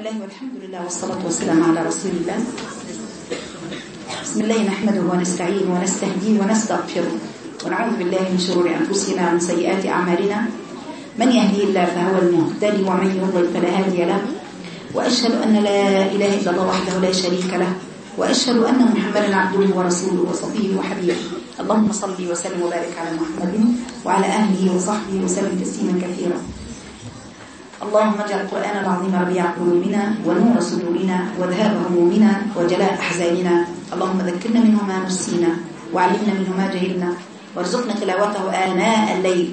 الله والحمد لله والصلاة والسلام على رسول الله بسم الله نحمده ونستعين ونستهديه ونستغفره ونعوذ بالله من شرور أنفسنا ومن سيئات أعمالنا من يهدي الله فهو المهتدي ومن يضلل فلا هادي له وأشهد أن لا إله إلا الله وحده لا شريك له وأشهد أن محمدا عبده ورسوله وصفيه وحبيبه اللهم صل وسلم وبارك على محمد وعلى أهله وصحبه وسلم تسليما كثيرا اللهم اجعل القرآن العظيم ربيع قلوبنا ونور صدورنا وذهاب همومنا وجلاء أحزاننا اللهم ذكرنا منه ما نسينا وعلمنا منه ما جهلنا وارزقنا تلاوته آناء الليل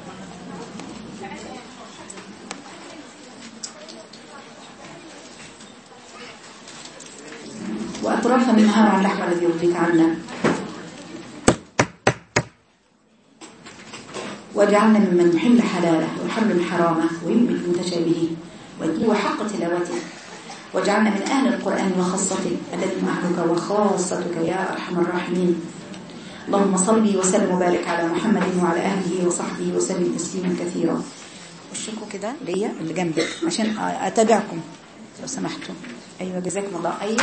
وأطراف النهار عن اللحم الذي يرضيك عنا واجعلنا ممن يحل حلاله ويحرم حرامه ويؤمن بمتشابهه ويتلو حق تلاوته واجعلنا من أهل القرآن وخاصته الذي أهلك وخاصتك يا أرحم الراحمين اللهم صل وسلم وبارك على محمد وعلى أهله وصحبه وسلم تسليما كثيرا وشكوا كده ليا اللي جنبي عشان أتابعكم لو سمحتوا أيوة جزاكم الله أيوة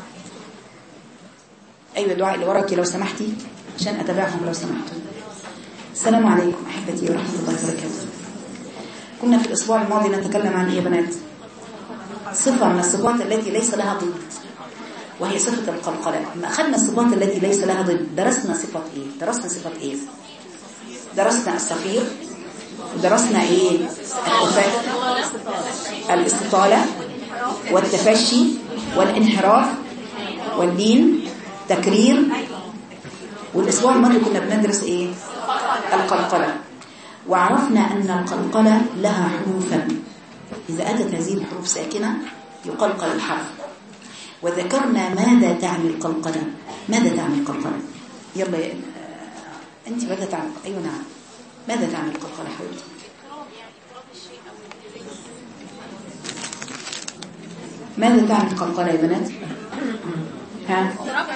أيوة دعاء اللي وراكي لو سمحتي عشان أتابعهم لو سمحتوا السلام عليكم أحبتي ورحمة الله وبركاته كنا في الأسبوع الماضي نتكلم عن إيه يا بنات صفة من الصفات التي ليس لها ضد وهي صفة القلقلة لما أخذنا الصفات التي ليس لها ضد درسنا صفة إيه درسنا صفة إيه درسنا الصفير ودرسنا إيه الأفات الاستطالة والتفشي والانحراف والدين تكرير والأسبوع الماضي كنا بندرس إيه القلقلة وعرفنا أن القلقلة لها حروفا إذا أتت هذه الحروف ساكنة يقلقل الحرف وذكرنا ماذا تعني القلقلة ماذا تعني القلقلة يلا يا أنت ماذا تعني أيوة نعم ماذا تعني القلقلة حبيبتي ماذا تعني القلقلة يا بنات ها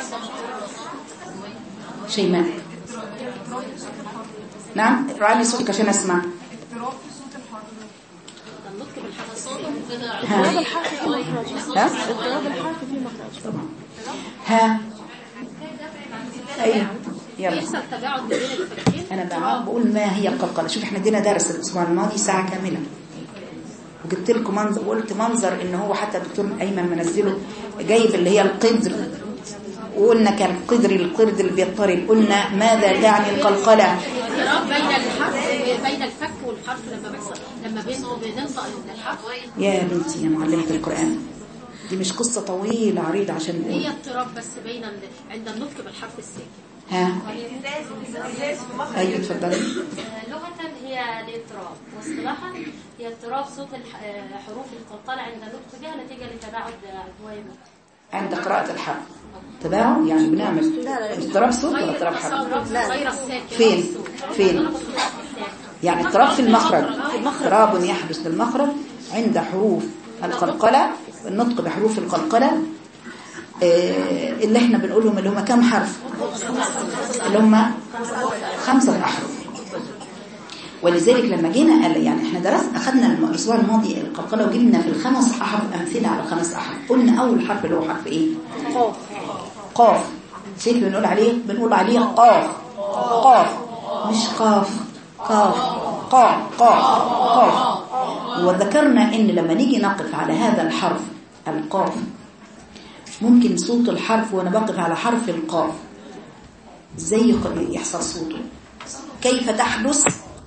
شيماء نعم رعلي صوتك عشان اسمع ها ها ها ايوه يلا انا بقى بقول ما هي القلقله شوف احنا ادينا درس الاسبوع الماضي ساعه كامله وجبت لكم منظر وقلت منظر ان هو حتى الدكتور ايمن منزله جايب اللي هي القدر وقلنا كان قدر القرد اللي بيضطرب قلنا ماذا تعني القلقله بين الحرف بين الفك والحرف لما بيحصل لما بننطق الحرف يا بنتي يا معلمة القرآن دي مش قصة طويلة عريضة عشان هي اضطراب بس بين ال... عند النطق بالحرف الساكن ها ايوه اتفضلي لغة هي الاضطراب واصطلاحا هي اضطراب صوت الح- حروف القلقلة عند النطق بها نتيجة لتباعد أجواء النطق عند قراءة الحرف تباعد يعني بنعمل اضطراب صوت ولا اضطراب حرف اضطراب غير الساكن فين فين يعني اضطراب في المخرج اضطراب يحدث للمخرج عند حروف القلقلة النطق بحروف القلقلة آه، اللي احنا بنقولهم اللي هم كام حرف اللي هم خمسة أحرف ولذلك لما جينا قال يعني احنا درسنا اخذنا الاسبوع الماضي القلقله وجبنا في الخمس احرف امثله على الخمس احرف قلنا اول حرف اللي هو حرف ايه قاف قاف شيء بنقول عليه بنقول عليه قاف قاف مش قاف قاف قاف قاف قاف وذكرنا ان لما نيجي نقف على هذا الحرف القاف ممكن صوت الحرف وانا بقف على حرف القاف ازاي يحصل صوته كيف تحدث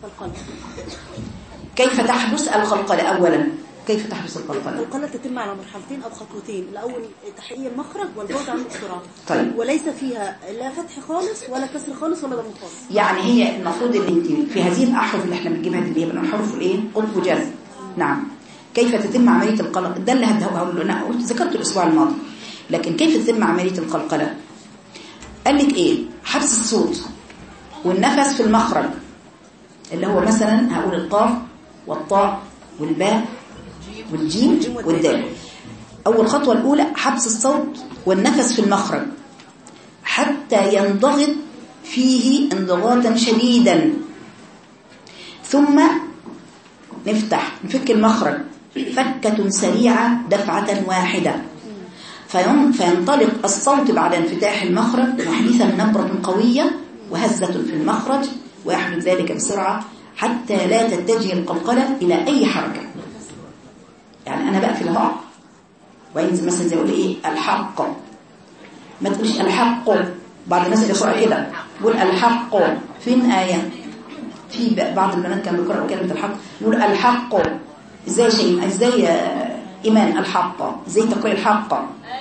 كيف تحدث القلقلة أولا كيف تحدث القلقلة القلقلة تتم على مرحلتين أو خطوتين الأول تحقيق المخرج والبعد عن الاضطراب طيب. وليس فيها لا فتح خالص ولا كسر خالص ولا ضم خالص يعني هي المفروض ان انت في هذه الأحرف اللي احنا بنجيبها دي اللي هي من حروف الايه قلب وجزم نعم كيف تتم عملية القلق ده اللي هقول انا قلت ذكرته الأسبوع الماضي لكن كيف تتم عملية القلقلة قال لك ايه حبس الصوت والنفس في المخرج اللي هو مثلا هقول القاف والطاء والباء والجيم والدال أول خطوة الأولى حبس الصوت والنفس في المخرج حتى ينضغط فيه انضغاطا شديدا ثم نفتح نفك المخرج فكة سريعة دفعة واحدة فين- فينطلق الصوت بعد انفتاح المخرج محدثا نبرة قوية وهزة في المخرج ويحدث ذلك بسرعة حتى لا تتجه القلقلة إلى أي حركة يعني أنا بقفل اهو وينزل مثلا زي يقول إيه الحق ما تقولش الحق بعض الناس يقرأ كده يقول الحق فين آية في ب- بعض البنات كانوا بيقرأوا كلمة الحق يقول الحق ازاي شيء ازاي يا إيمان الحق ازاي تقول الحق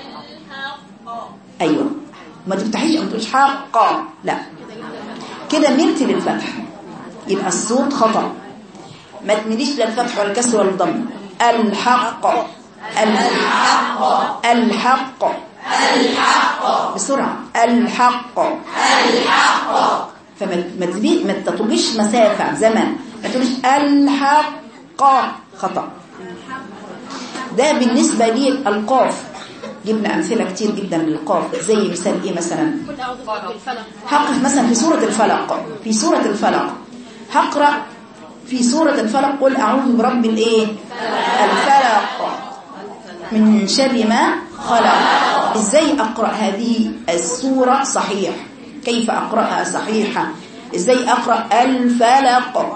أيوة ما تفتحيش أو تقولش حق لا كده ملت للفتح يبقى الصوت خطأ ما تميليش لا الفتح ولا الكسر ولا الضم الحق الحق الحق الحق بسرعة الحق الحق فما ما تبي ما تطلبيش مسافة زمن ما تقوليش الحق خطأ ده بالنسبة لي القاف جبنا أمثلة كتير جدا للقاف زي مثال إيه مثلا قل أعوذ برب الفلق هقف مثلا في سورة الفلق في سورة الفلق هقرأ في سورة الفلق قل أعوذ برب الإيه الفلق من شر ما خلق إزاي أقرأ هذه السورة صحيح كيف أقرأها صحيحة إزاي أقرأ الفلق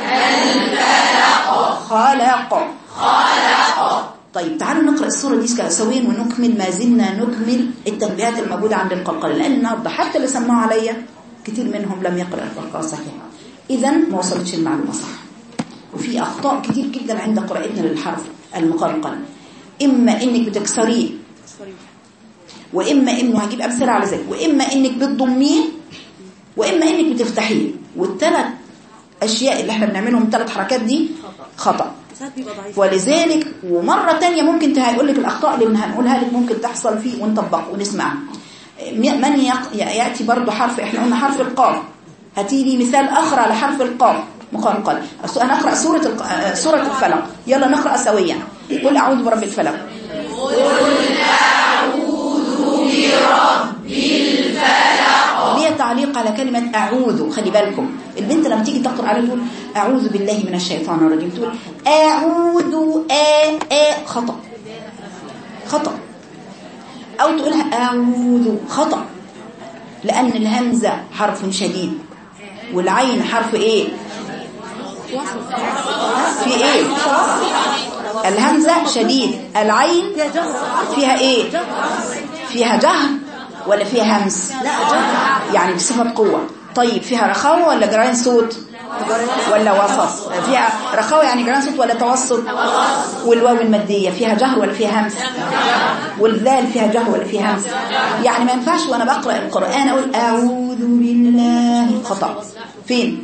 خلق خلق طيب تعالوا نقرأ السورة دي سويا ونكمل ما زلنا نكمل التنبيهات الموجودة عند القلقلة لأن النهاردة حتى اللي سمعوا عليا كتير منهم لم يقرأ القلقلة صحيحة إذا ما وصلتش المعلومة صح وفي أخطاء كتير جدا عند قراءتنا للحرف المقلقل إما إنك بتكسريه وإما إنه هجيب أمثلة على ذلك وإما إنك بتضميه وإما إنك بتفتحيه والثلاث أشياء اللي احنا بنعملهم الثلاث حركات دي خطأ ساعات بيبقى ضعيف ولذلك ومرة تانية ممكن هيقول لك الأخطاء اللي هنقولها لك ممكن تحصل فيه ونطبقه ونسمعها من يق- يأتي برضو حرف احنا قلنا حرف القاف هاتي لي مثال آخر على حرف القاف مقلقل أس- أنا أقرأ سورة الق- آه، سورة الفلق يلا نقرأ سويا قل أعوذ برب الفلق ليه تعليق على كلمة أعوذ خلي بالكم البنت لما تيجي تقرأ على تقول أعوذ بالله من الشيطان الرجيم تقول أعوذ آ آ خطأ خطأ أو تقولها أعوذ خطأ لأن الهمزة حرف شديد والعين حرف إيه في إيه الهمزة شديد العين فيها إيه فيها جهر ولا فيها همس لا جهر يعني بصفة قوة طيب فيها رخاوة ولا جران صوت ولا وسط فيها رخاوة يعني جران صوت ولا توسط والواو المادية فيها جهر ولا فيها همس والذال فيها جهر ولا فيها همس يعني ما ينفعش وانا بقرأ القرآن اقول اعوذ بالله خطأ فين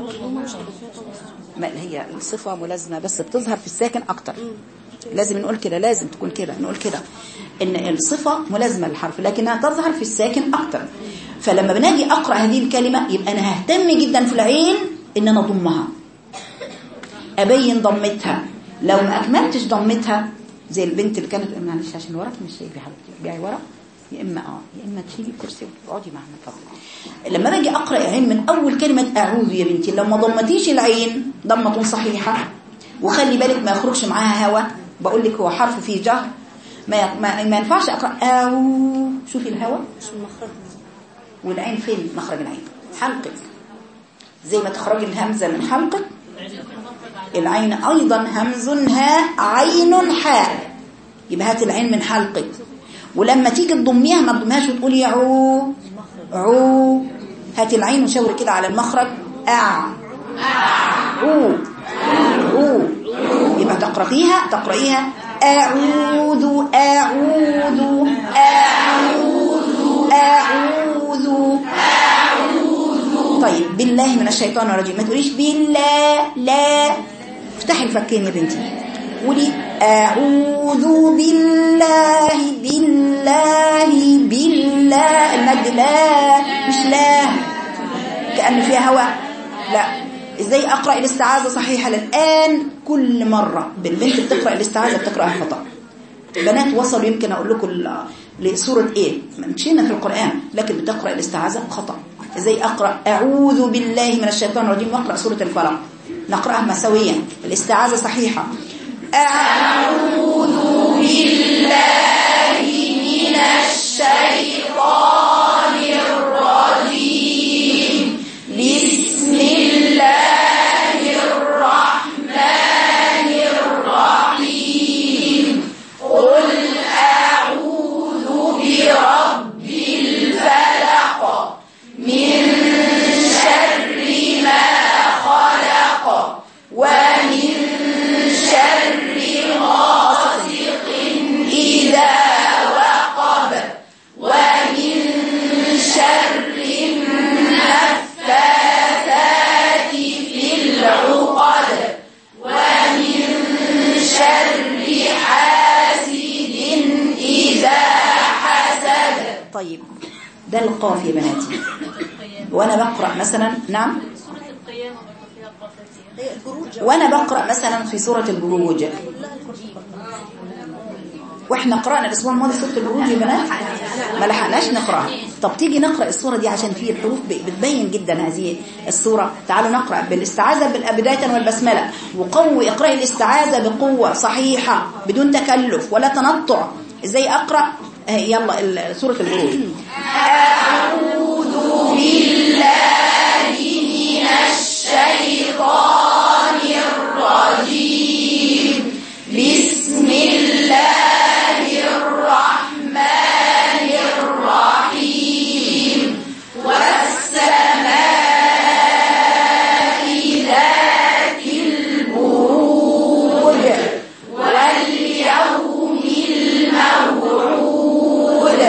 ما هي الصفة ملازمة بس بتظهر في الساكن اكتر لازم نقول كده لازم تكون كده نقول كده ان الصفة ملازمة للحرف لكنها تظهر في الساكن اكتر فلما بناجي اقرأ هذه الكلمة يبقى انا ههتم جدا في العين ان انا اضمها ابين ضمتها لو ما اكملتش ضمتها زي البنت اللي كانت معلش عشان وراك مش شايفه يا حبيبتي ارجعي ورا يا اما اه يا اما تشيلي الكرسي وتقعدي معنا طبعا لما باجي اقرا العين من اول كلمه اعوذ يا بنتي لو ما ضمتيش العين ضمه صحيحه وخلي بالك ما يخرجش معاها هوا بقول لك هو حرف فيه جهر ما ما, ما ينفعش اقرا او شوفي الهوا مش المخرج والعين فين مخرج العين حلقك زي ما تخرج الهمزة من حلقك العين أيضا همز هاء عين حاء يبقى هات العين من حلقك ولما تيجي تضميها ما تضميهاش وتقولي عو عو هات العين وشاوري كده على المخرج أع عو عو يبقى تقرأيها تقرأيها أعوذ أعوذ أعوذ أعوذ طيب بالله من الشيطان الرجيم ما تقوليش بالله لا افتحي الفكين يا بنتي قولي أعوذ بالله بالله بالله المد لا مش لا كأن فيها هواء لا ازاي اقرا الاستعاذه صحيحه الان كل مره بالبنت بتقرا الاستعاذه بتقراها خطا بنات وصلوا يمكن اقول لكم ل- لسوره ايه مشينا في القران لكن بتقرا الاستعاذه خطا ازاي اقرا اعوذ بالله من الشيطان الرجيم واقرا سوره الفلق نقراها مساويا الاستعاذه صحيحه أعوذ بالله من الشيطان الرجيم بسم الله الرحمن الرحيم قل أعوذ برب الفلق من شر ما خلق ومن شر غاسق إذا وقب ومن شر النفاثات في العقد ومن شر حاسد إذا حسد طيب ده القاف يا بناتي وانا بقرا مثلا نعم سورة القيامة برضه فيها قافية هي البروج وانا بقرا مثلا في سوره البروج واحنا قرانا الاسبوع الماضي سوره البروج يا بنات ما لحقناش نقراها طب تيجي نقرا السوره دي عشان في الحروف ب- بتبين جدا هذه السوره تعالوا نقرا بالاستعاذه بال- بدايه والبسمله وقوي اقراي الاستعاذه بقوه صحيحه بدون تكلف ولا تنطع ازاي اقرا آه، يلا ال- سوره البروج اعوذ بالله من الشيطان الرجيم بسم الله الرحمن الرحيم والسماء ذات البروج واليوم الموعود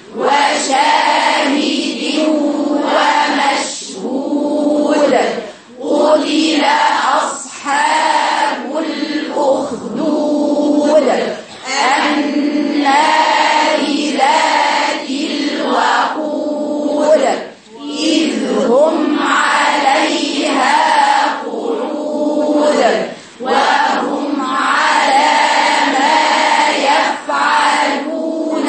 وشاهد ومشهود قتل أصحاب الأخدود النار ذات الوقود إذ هم عليها قعود وهم على ما يفعلون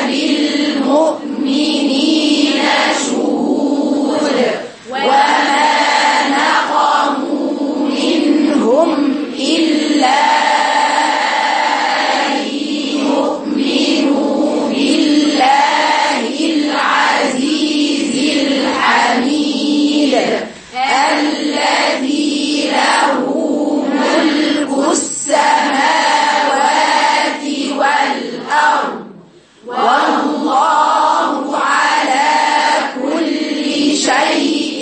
بالمؤمنين شهود وما نقموا منهم إلا أن يؤمنوا بالله العزيز الحميد الذي له ملك السماوات والأرض والله على كل شيء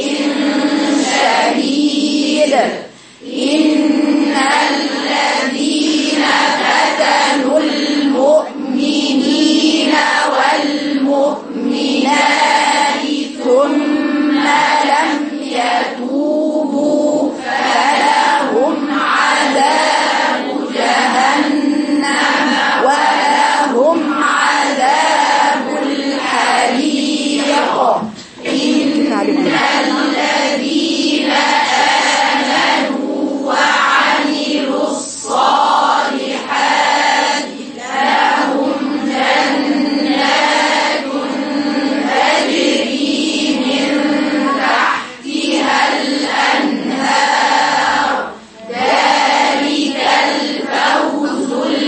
شهيد إن الذين فتنوا المؤمنين والمؤمنات ثم لم يتوبوا فلهم عذاب جهنم ولهم عذاب الحريق إن الذين آمنوا وعملوا الصالحات لهم جنات تجري من تحتها الأنهار ذلك الفوز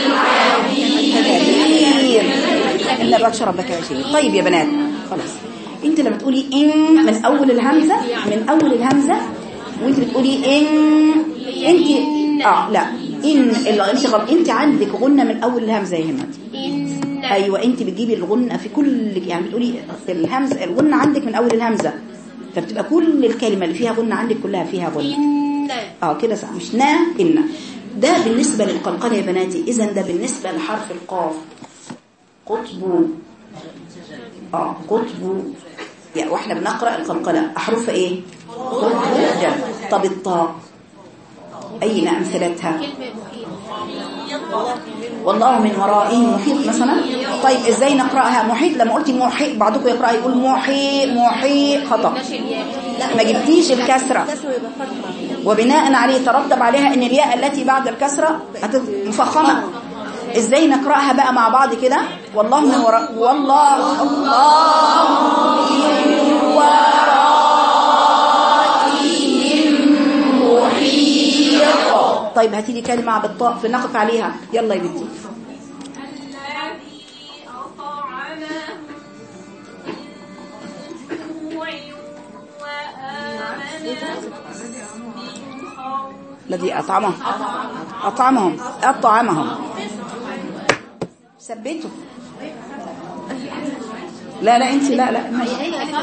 العظيم إلا بطش ربك يا شيء طيب يا بنات خلاص انت لما تقولي ان من اول الهمزه من اول الهمزه وانت بتقولي ان انت اه لا ان اللي انت غلط انت عندك غنه من اول الهمزه يا همت إن ايوه انت بتجيبي الغنه في كل يعني بتقولي الهمزه الغنه عندك من اول الهمزه فبتبقى كل الكلمه اللي فيها غنه عندك كلها فيها غنه إن اه كده صح مش نا إن ده بالنسبة للقلقلة يا بناتي إذا ده بالنسبة لحرف القاف قطب اه قطب يعني واحنا بنقرأ القلقلة أحرف إيه قطب جم طب الطاء أين أمثلتها كلمة محيط والله من ورائه محيط مثلا طيب ازاي نقراها محيط لما قلتي محيط بعضكم يقرأ يقول محيط محيط خطأ لا ما جبتيش الكسرة كسر يبقى فتحة وبناء عليه ترتب عليها ان الياء التي بعد الكسرة هتبقى مفخمة ازاي نقرأها بقى مع بعض كده والله من وراء والله الله من ورائهم محيط طيب هاتي لي كلمة بالطاء فنقف عليها يلا يا بنتي الذي أطعمهم من جوع وآمنهم من خوف الذي أطعمهم أطعمهم أطعمهم ثبتوا لا لا انت لا لا ماشي.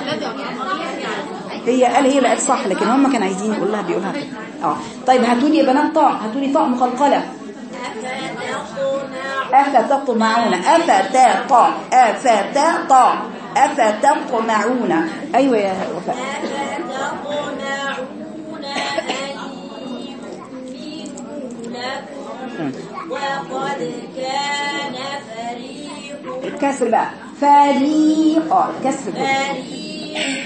هي قال هي اللي قالت صح لكن هم كانوا عايزين يقول لها بيقولها كده اه طيب هاتوا لي يا بنات طاء هاتوا لي طاء مقلقله أفتطمعون أفتطا أفتطا أفتطمعون أيوة يا وفاء أفتطمعون أن يؤمنوا لكم وقد كان فريق الكسر بقى فريق كسر فريق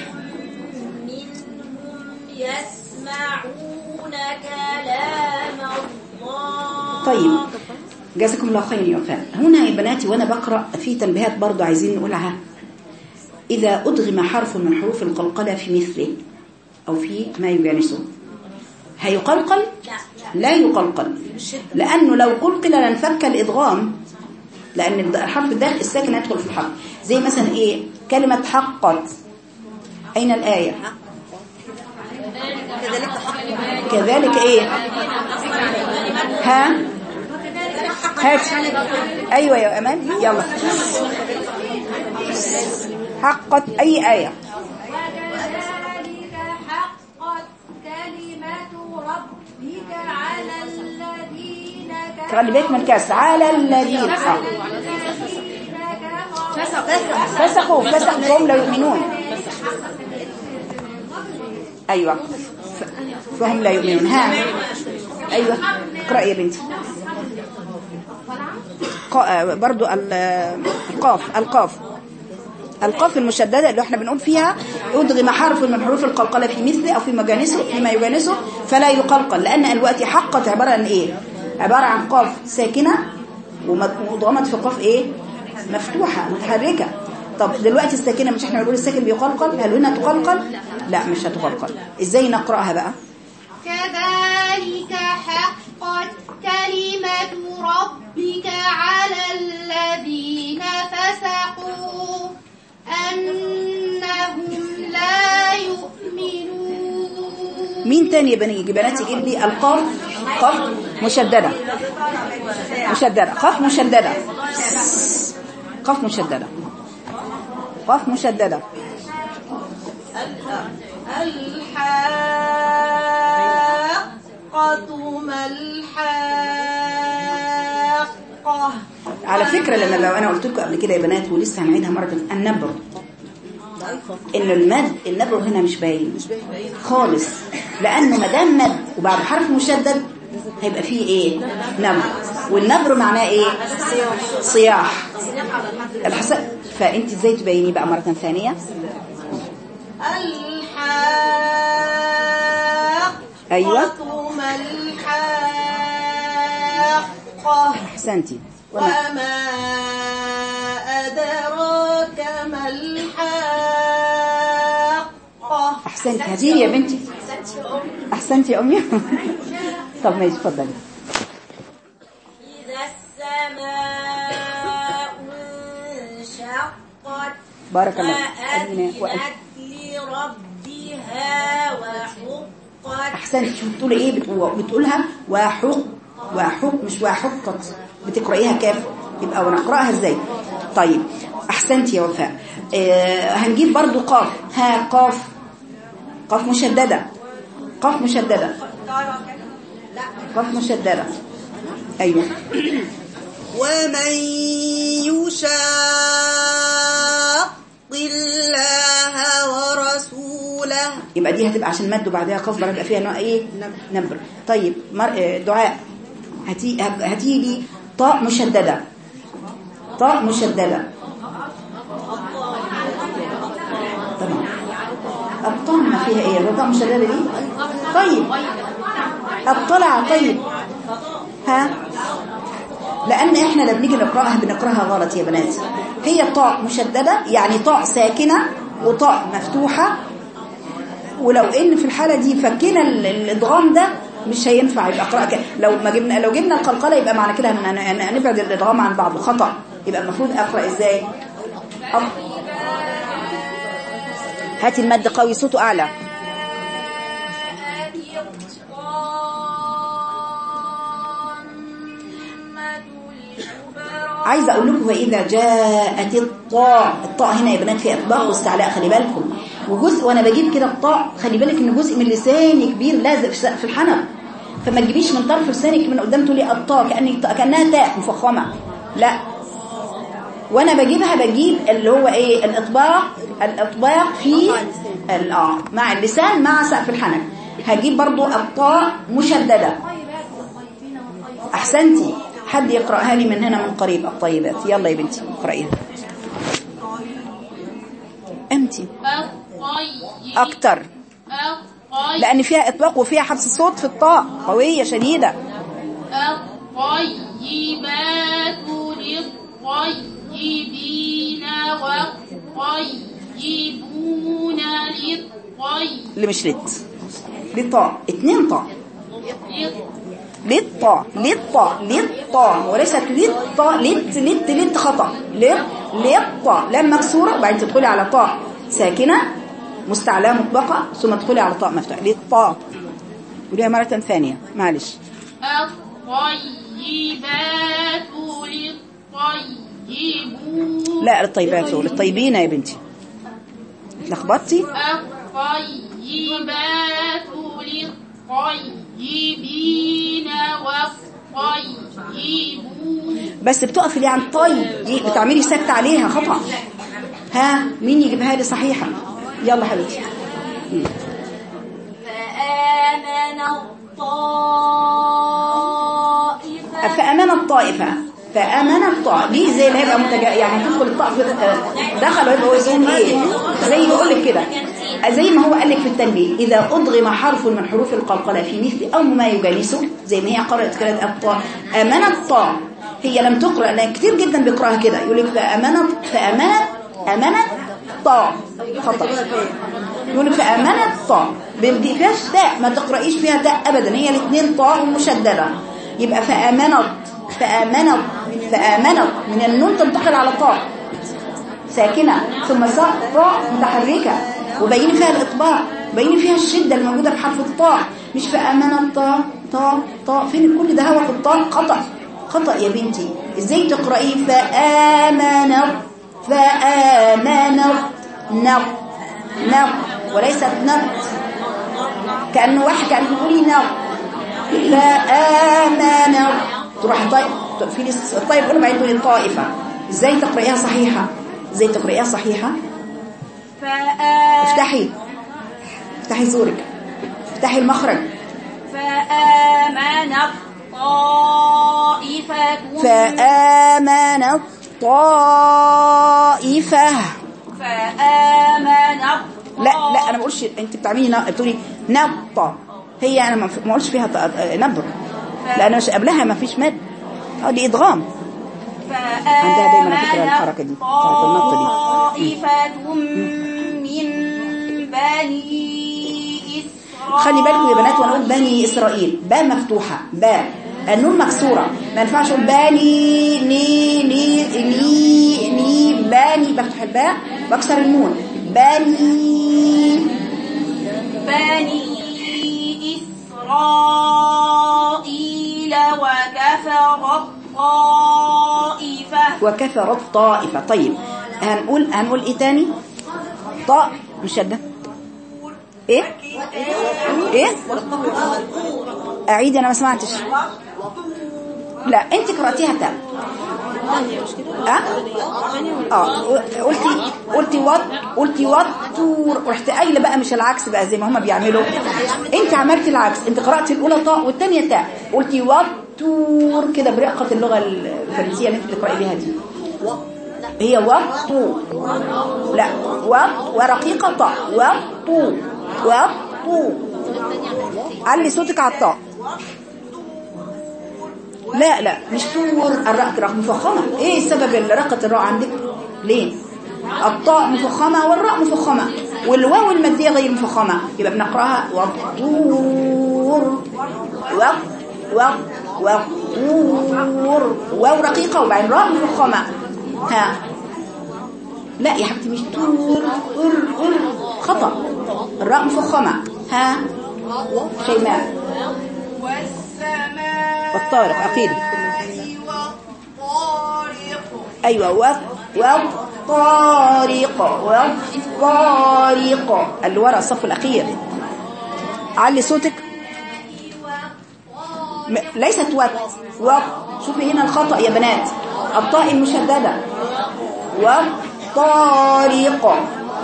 منهم يسمعون كلام الله طيب جزاكم الله خير يا وفاء هنا يا بناتي وانا بقرا في تنبيهات برضو عايزين نقولها اذا ادغم حرف من حروف القلقله في مثله او في ما يجانسه هيقلقل لا يقلقل لانه لو قلقل لانفك الادغام لان الحرف الداخل الساكن يدخل في الحرف زي مثلا ايه كلمه حقت اين الايه كذلك حق كذلك ايه ها هات ايوه يا امان يلا حقت اي ايه وكذلك حقت كلمة ربك على الذين خلي بالك من الكسر على الذين آه. فسقوا فسقوا فهم لا يؤمنون ايوه ف- فهم لا يؤمنون ها ايوه اقرأ يا بنتي قا- برضو ال- القاف القاف القاف المشددة اللي احنا بنقول فيها أدغم حرف من حروف القلقلة في مثله أو في مجانسه فيما يجانسه فلا يقلقل لأن الوقت حقت عبارة عن إيه عبارة عن قاف ساكنة ومضغمت في قاف إيه مفتوحة متحركة طب دلوقتي الساكنة مش احنا بنقول الساكن بيقلقل هل هنا تقلقل لا مش هتقلقل ازاي نقرأها بقى كذلك حقت كلمة ربك على الذين فسقوا أنهم لا يؤمنون مين تاني يا بني بنات يجيب لي القاف قاف مشددة مشددة قاف مشددة قاف مشددة قاف مشددة الحاقة ما الحاقة على فكرة لما لو أنا قلت لكم قبل كده يا بنات ولسه هنعيدها مرة تانية، النبر إن المد النبر هنا مش باين خالص لأنه ما دام مد وبعد حرف مشدد هيبقى فيه إيه نبر والنبر معناه إيه صياح الحسن فأنت إزاي تبيني بقى مرة ثانية الحاقة أيوة ما الحاقة أحسنتي وأنا وما أدراك ما الحاقة أحسنتي هاتيلي يا بنتي أحسنتي يا أمي طب ماشي اتفضلي إذا السماء انشقت بارك الله أدينا وأنت وأذنت لربها وحقت احسنت شوف بتقولي ايه بتقول- بتقولها وحق وحق مش وحقت بتقرايها كاف يبقى ونقراها ازاي طيب احسنت يا وفاء آه هنجيب برضو قاف ها قاف قاف مشددة قاف مشددة قاف مشددة ايوه ومن يشاق الله ورسوله يبقى دي هتبقى عشان مد وبعدها قاف بقى يبقى فيها نوع ايه نبر طيب مر... آه، دعاء هاتي هاتي لي طاء مشددة طاء مشددة تمام الطاء ما فيها ايه الطاء مشددة دي طيب اطلع طيب ها لان احنا لما بنيجي نقراها بنقراها غلط يا بنات هي طاء مشددة يعني طاء ساكنة وطاء مفتوحة ولو ان في الحالة دي فكينا ال- الادغام ده مش هينفع يبقى قراءة ك- لو ما جبنا لو جبنا القلقلة يبقى معنى كده هن- هن- هنبعد الادغام عن بعضه خطأ يبقى المفروض اقرأ ازاي أق- هاتي المد قوي صوته اعلى عايزه اقول لكم واذا جاءت الطاء الطاء هنا يا بنات فيها اطباق واستعلاء خلي بالكم وجزء وانا بجيب كده الطاء خلي بالك ان جزء من لساني كبير لازق في سقف الحنك فما تجيبيش من طرف لسانك من قدام تقولي الطاء كاني كانها تاء مفخمه لا وانا بجيبها بجيب اللي هو ايه الاطباق الاطباق في ال- اه مع اللسان مع سقف الحنك هجيب برضو الطاء مشدده احسنتي حد يقراها لي من هنا من قريب الطيبات يلا يا بنتي اقرايها انت الطيب اكتر الطيب لان فيها اطلاق وفيها حبس الصوت في الطاء قويه شديده الطيبات للطيبين والطيبون للطيب اللي مش لت للطاء اتنين طاء للطيب للطاء للطاء للطاء وليست للطاء لت لت لت خطأ لت للطاء لام مكسورة وبعدين تدخلي على طاء ساكنة مستعلاء مطبقة ثم تدخلي على طاء مفتوح للطاء قوليها مرة ثانية معلش الطيبات للطيبون لا للطيبات للطيبين يا بنتي اتلخبطتي الطيبات للطيبين والطيبون بس بتقفي ليه عن طي دي بتعملي سكت عليها خطأ ها مين يجيبها لي صحيحة يلا حبيبتي فآمن الطائفة فأمن الطائفة فأمن الطاء دي زي ما يبقى متجا يعني تدخل الطاء في دخل ويبقى يسمون ايه زي ما يقول لك كده زي ما هو قال لك في التنبيه إذا أضغم حرف من حروف القلقلة في مثل أو ما يجانسه زي ما هي قرأت كده الطاء أمن الطاء هي لم تقرأ لأن كتير جدا بيقراها كده يقول لك فأمنت فأمنت أمنت طاء خطأ يقول لك فأمنت طاء ما فيهاش تاء ما تقرأيش فيها تاء أبدا هي الاثنين طاء مشددة يبقى فأمنت فآمنت فآمنت من النون تنتقل على طاء ساكنة ثم صاء طاء متحركة وبين فيها الإطباق بين فيها الشدة الموجودة في حرف الطاء مش فآمنت طاء طاء طاء فين كل ده هو في الطاء خطأ خطأ يا بنتي ازاي تقرأي فآمنت فآمنت نط نط وليست نط كأنه واحد كأنه يقولي نط فآمنت تروح طيب في الطيب قولوا بعدين تقولي الطائفة ازاي تقرأيها صحيحة ازاي تقرأيها صحيحة افتحي افتحي زورك افتحي المخرج فآمن الطائفة فآمنت طائفة فآمن لا لا انا ما بقولش انت بتعملي نا- بتقولي نبطة هي انا ما ما قلتش فيها ط- نبر لان مش قبلها ما فيش مد اه دي ادغام عندها دايما على فكرة الحركة دي بتاعت النط دي طائفة من بني إسرائيل خلي بالكم يا بنات وانا اقول بني اسرائيل باء مفتوحه باء النون مكسوره ما ينفعش اقول بني ني ني ني ني بني بفتح الباء بكسر النون بني بني إسرائيل وكفر الطائفة وكثرت طائفه طيب هنقول هنقول ايه تاني طاء مشدة ايه ايه اعيد انا ما سمعتش لا انت قراتيها تاء اه اه قلتي قلتي وات قلتي واتور رحت قايله بقى مش العكس بقى زي ما هما بيعملوا انت عملتي العكس انت قراتي الاولى طاء والثانيه تاء قلتي واتور كده برقه اللغه الفرنسيه اللي انت بتقراي بيها دي هي وطو لا وط ورقيقه طاء وطو وطو علي صوتك على الطاء لا لا مش طور الراء راء مفخمة ايه سبب رقة الراء عندك ليه الطاء مفخمة والراء مفخمة والواو المادية غير مفخمة يبقى بنقراها والطور و و وقور واو رقيقة وبعدين راء مفخمة ها لا يا حبيبتي مش تور ار ار خطأ الراء مفخمة ها شيماء والطارق أقيل أيوة و والطارق والطارق اللي ورا الصف الأخير علي صوتك م- ليست وات و شوفي هنا الخطأ يا بنات الطاء المشددة والطارق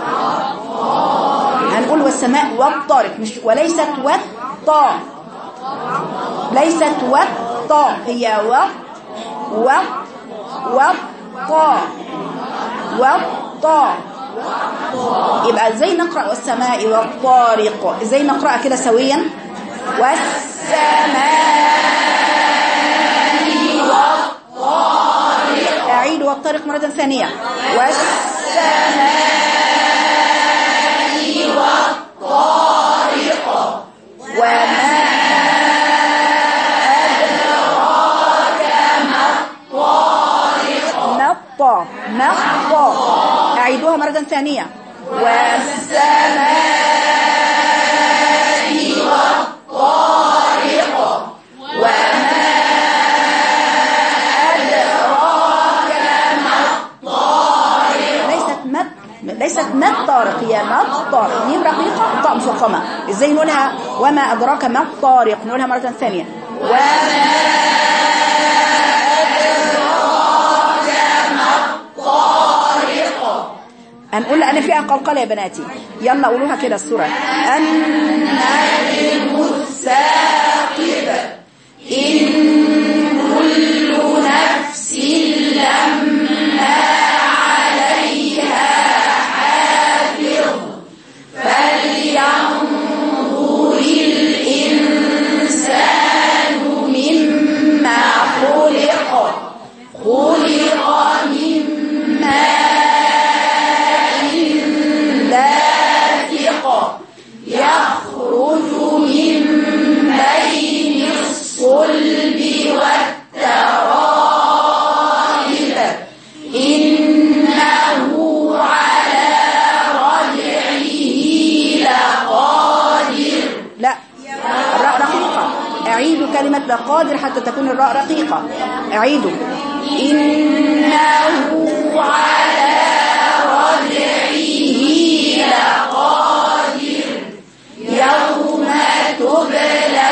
هنقول والسماء والطارق مش وليست والطاء ليست والطاء هي و و والطاء والطاء يبقى ازاي نقرأ والسماء والطارق ازاي نقرأ كده سويا والسماء والطارق اعيد والطارق مرة ثانية والسماء والطارق وما نطة نطة أعيدوها مرة ثانية والسماء والطارق وما أدراك ما الطارق ليست مد ليست مد طارق هي مد طارق ميم رقيقة طاء مفخمة ازاي نقولها وما أدراك ما الطارق نقولها مرة ثانية وما هنقول انا فيها قلقله يا بناتي يلا قولوها كده السوره النجم الثاقب ان كل نفس لما عليها حافظ فلينظر الانسان مما خلق خلق من ماء دافق يخرج من بين الصلب والترائب إنه على رجعه لقادر لا الراء رقيقة أعيدوا كلمة لقادر حتى تكون الراء رقيقة أعيدوا إنه على رجعه لقادر يوم تبلى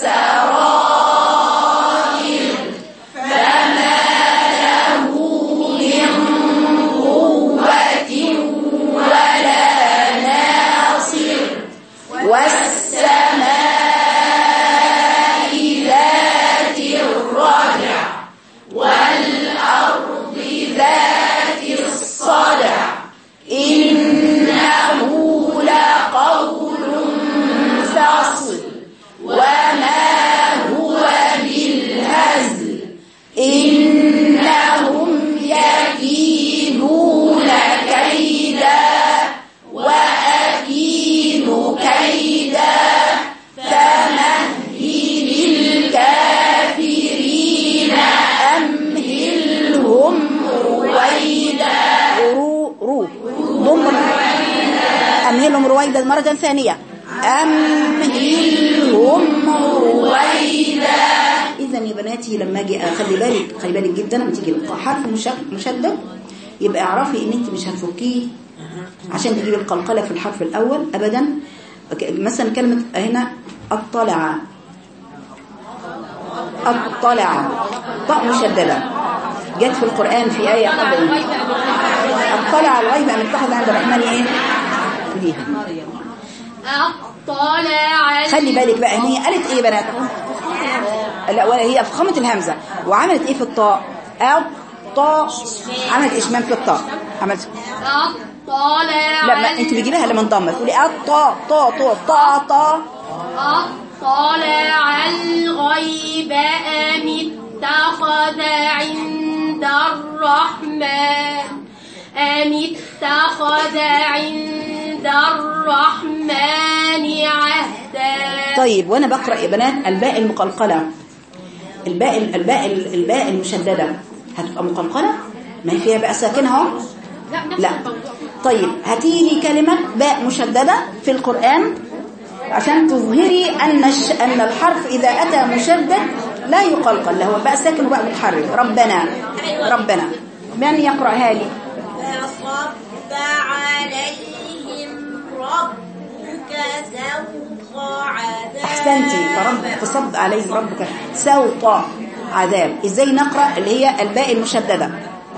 السرائر فما له من قوة ولا ناصر والسماء ذات الرجع والأرض ذات الصدع إنه لقول فصل وما هو بالهزل إنهم يكيدون كيدا وأكيد كيدا فمهل الكافرين أمهلهم رويدا رو رو ضم أمهلهم رويدا مرة ثانية أمهلهم رويدا إذا يا بناتي لما أجي خلي بالك خلي بالك جدا لما تيجي حرف مشد- مشدد يبقى اعرفي إن أنت مش هتفكيه عشان تجيب القلقلة في الحرف الأول أبدا ك- مثلا كلمة هنا اطلع اطلع طاء مشددة جت في القرآن في آية قبل اطلع الغيب أم اتخذ عند الرحمن إيه ليها أطلع خلي بالك بقى هي قالت إيه يا بنات لا ولا هي فخمت الهمزة وعملت إيه في الطاء الطاء عملت إشمام في الطاء عملت أطلع لا ما انت بتجيبها لما انضمت تقولي الطاء طاء طاء طاء طاء أطلع الغيب أم اتخذ عند الرحمن أم اتخذ عند الرحمن الرحمن عهدا طيب وانا بقرا يا بنات الباء المقلقله الباء الباء الباء المشدده هتبقى مقلقله ما هي فيها باء ساكنه اهو لا نفس لا الموضوع طيب هاتي لي كلمه باء مشدده في القران عشان تظهري ان الش... ان الحرف اذا اتى مشدد لا يقلقل اللي هو باء ساكن وباء متحرك ربنا ربنا من يقراها لي فصب عليهم ربك سوط عذاب احسنتي فرب فصب عليهم ربك سوط عذاب ازاي نقرا اللي هي الباء المشدده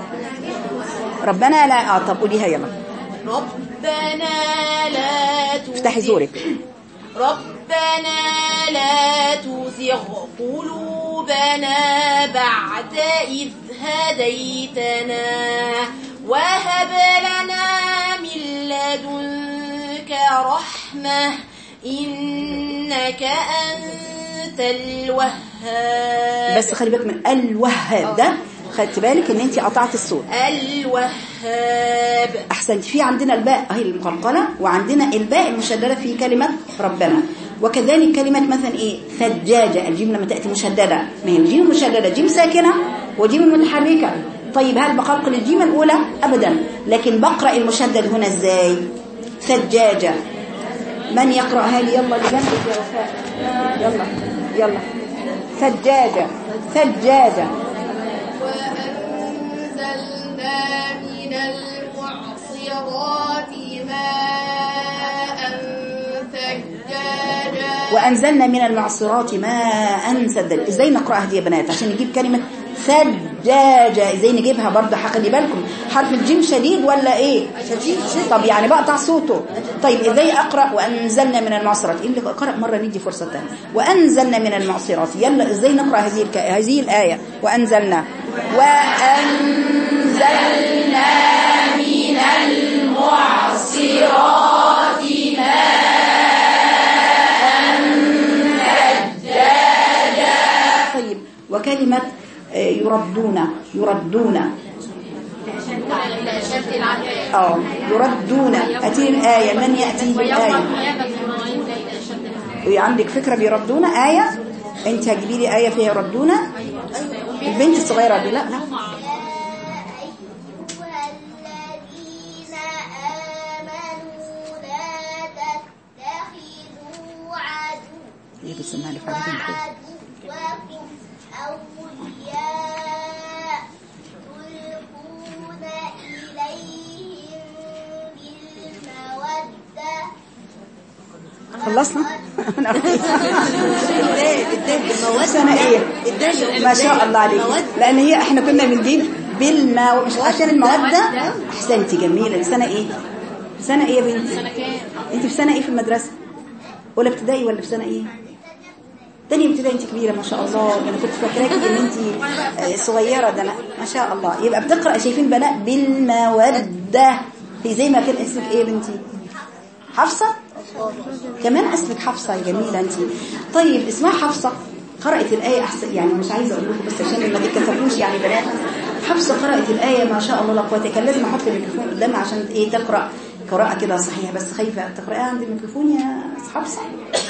ربنا لا اه طب قوليها يلا ربنا لا تزغ افتحي زورك ربنا لا تزغ قلوبنا بعد إذ هديتنا وهب لنا من لدنك رحمة إنك أنت الوهاب بس خلي بالك من الوهاب ده خدت بالك ان انت قطعت الصوت الوهاب احسنت في عندنا الباء اهي المقلقله وعندنا الباء المشدده في كلمه ربنا وكذلك كلمه مثلا ايه ثجاجه الجيم لما تاتي مشدده ما هي الجيم مشدده جيم ساكنه وجيم متحركه طيب هل بقلقل الجيم الاولى ابدا لكن بقرا المشدد هنا ازاي ثجاجه من يقراها لي يلا اللي جنبك يا وفاء يلا يلا ثجاجه ثجاجه وأنزلنا من المعصرات ماء ثجاجا وأنزلنا من المعصرات ماء سدل ازاي نقرأها دي يا بنات عشان نجيب كلمة ثجاجة ازاي نجيبها برضه خلي بالكم حرف الجيم شديد ولا ايه شديد طب يعني بقطع صوته طيب ازاي اقرأ وأنزلنا من المعصرات إيه اللي قرأ مرة ندي فرصة تانية وأنزلنا من المعصرات يلا ازاي نقرأ هذه الك... هذه الآية وأنزلنا وأنزلنا من المعصرات طيب وكلمة آه، يردون يردون اه يردون أتي الآية من يأتي بالآية عندك فكرة بيردون آية انت هتجيبي لي آية فيها يردون البنت الصغيرة دي لا لا أيها الذين آمنوا لا تتخذوا عدو هي بتسمعها لي في عدد الخير. وعدوكم أولياء تلقون إليهم بالمودة خلصنا سنة ايه ما شاء الله عليك لان هي احنا كنا بنجيب بالما مش عشان المودة احسنتي جميلة سنة ايه سنة ايه يا بنتي سنة كام انت في سنة ايه في المدرسة ولا ابتدائي ولا في سنة ايه تاني ابتدائي انت كبيرة ما شاء الله انا كنت فاكراكي ان انت آه، صغيرة ده انا ما شاء الله يبقى بتقرأ شايفين بنات بالمودة هي زي ما كان اسمك ايه يا بنتي حفصة كمان اسمك حفصة يا جميلة انت طيب اسمها حفصة قرأت الآية أحسن يعني مش عايزة أقول لكم بس عشان ما تتكسفوش يعني بنات حفصة قرأت الآية ما شاء الله لا قوة كان لازم أحط الميكروفون قدامها عشان إيه تقرأ قراءة كده صحيحة بس خايفة تقرأها عند الميكروفون يا حفصة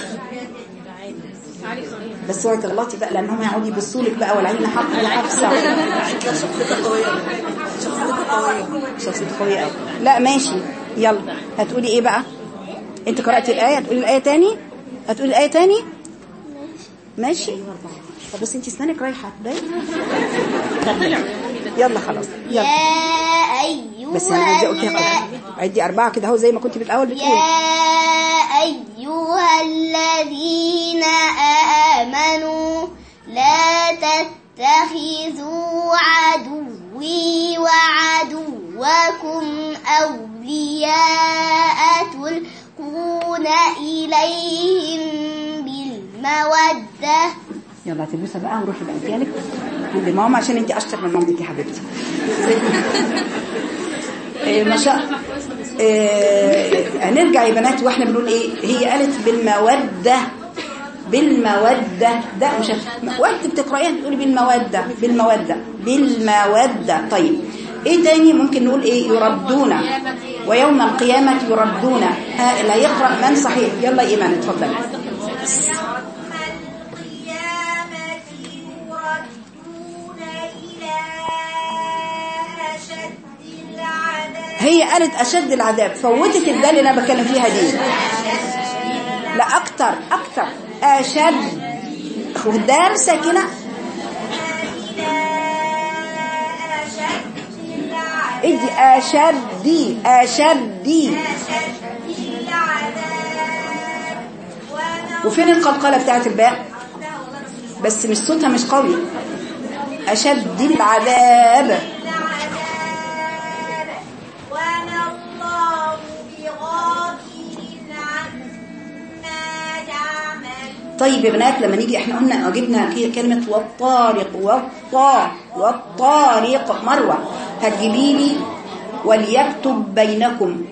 بس اوعي تغلطي بقى لأنهم هيقعدوا يبصوا لك بقى والعين حق حفصة شخصيتك قوية قوي لا ماشي يلا هتقولي ايه بقى انت قرأت الآية هتقولي الآية تاني هتقولي الآية تاني ماشي طب بس انت اسنانك رايحة باين يلا خلاص يا يلا أيها بس انا عايزه اقول كده الذين- عدي اربعه كده اهو زي ما كنت في الاول بتقول يا أيها الذين آمنوا لا تتخذوا عدوي وعدوكم أولياء تلقون إليهم بالمودة يلا هتلبسها بقى وروحي بقى مكانك عند ماما عشان انت اشطر من مامتك يا حبيبتي إيه ما شاء إيه هنرجع يا بنات واحنا بنقول ايه هي قالت بالمودة بالمودة ده مش وقت بتقرأيها تقولي بالمودة بالمودة بالمودة طيب ايه تاني ممكن نقول ايه يردون ويوم القيامة يردون ها اللي هيقرأ من صحيح يلا إيمان اتفضل يوم القيامة يردون إلى أشد العذاب هي قالت أشد العذاب فوتت الدال اللي أنا بتكلم فيها دي لا أكتر أكتر أشد والدال ساكنة ادي أشد أشد وفين القلقلة بتاعت الباء بس مش صوتها مش قوي أشد العذاب وما الله بغافل عما تعمل طيب يا بنات لما نيجي احنا قلنا جبنا ك- كلمة والطارق والطا والطارق مروة هتجيبي لي وليكتب بينكم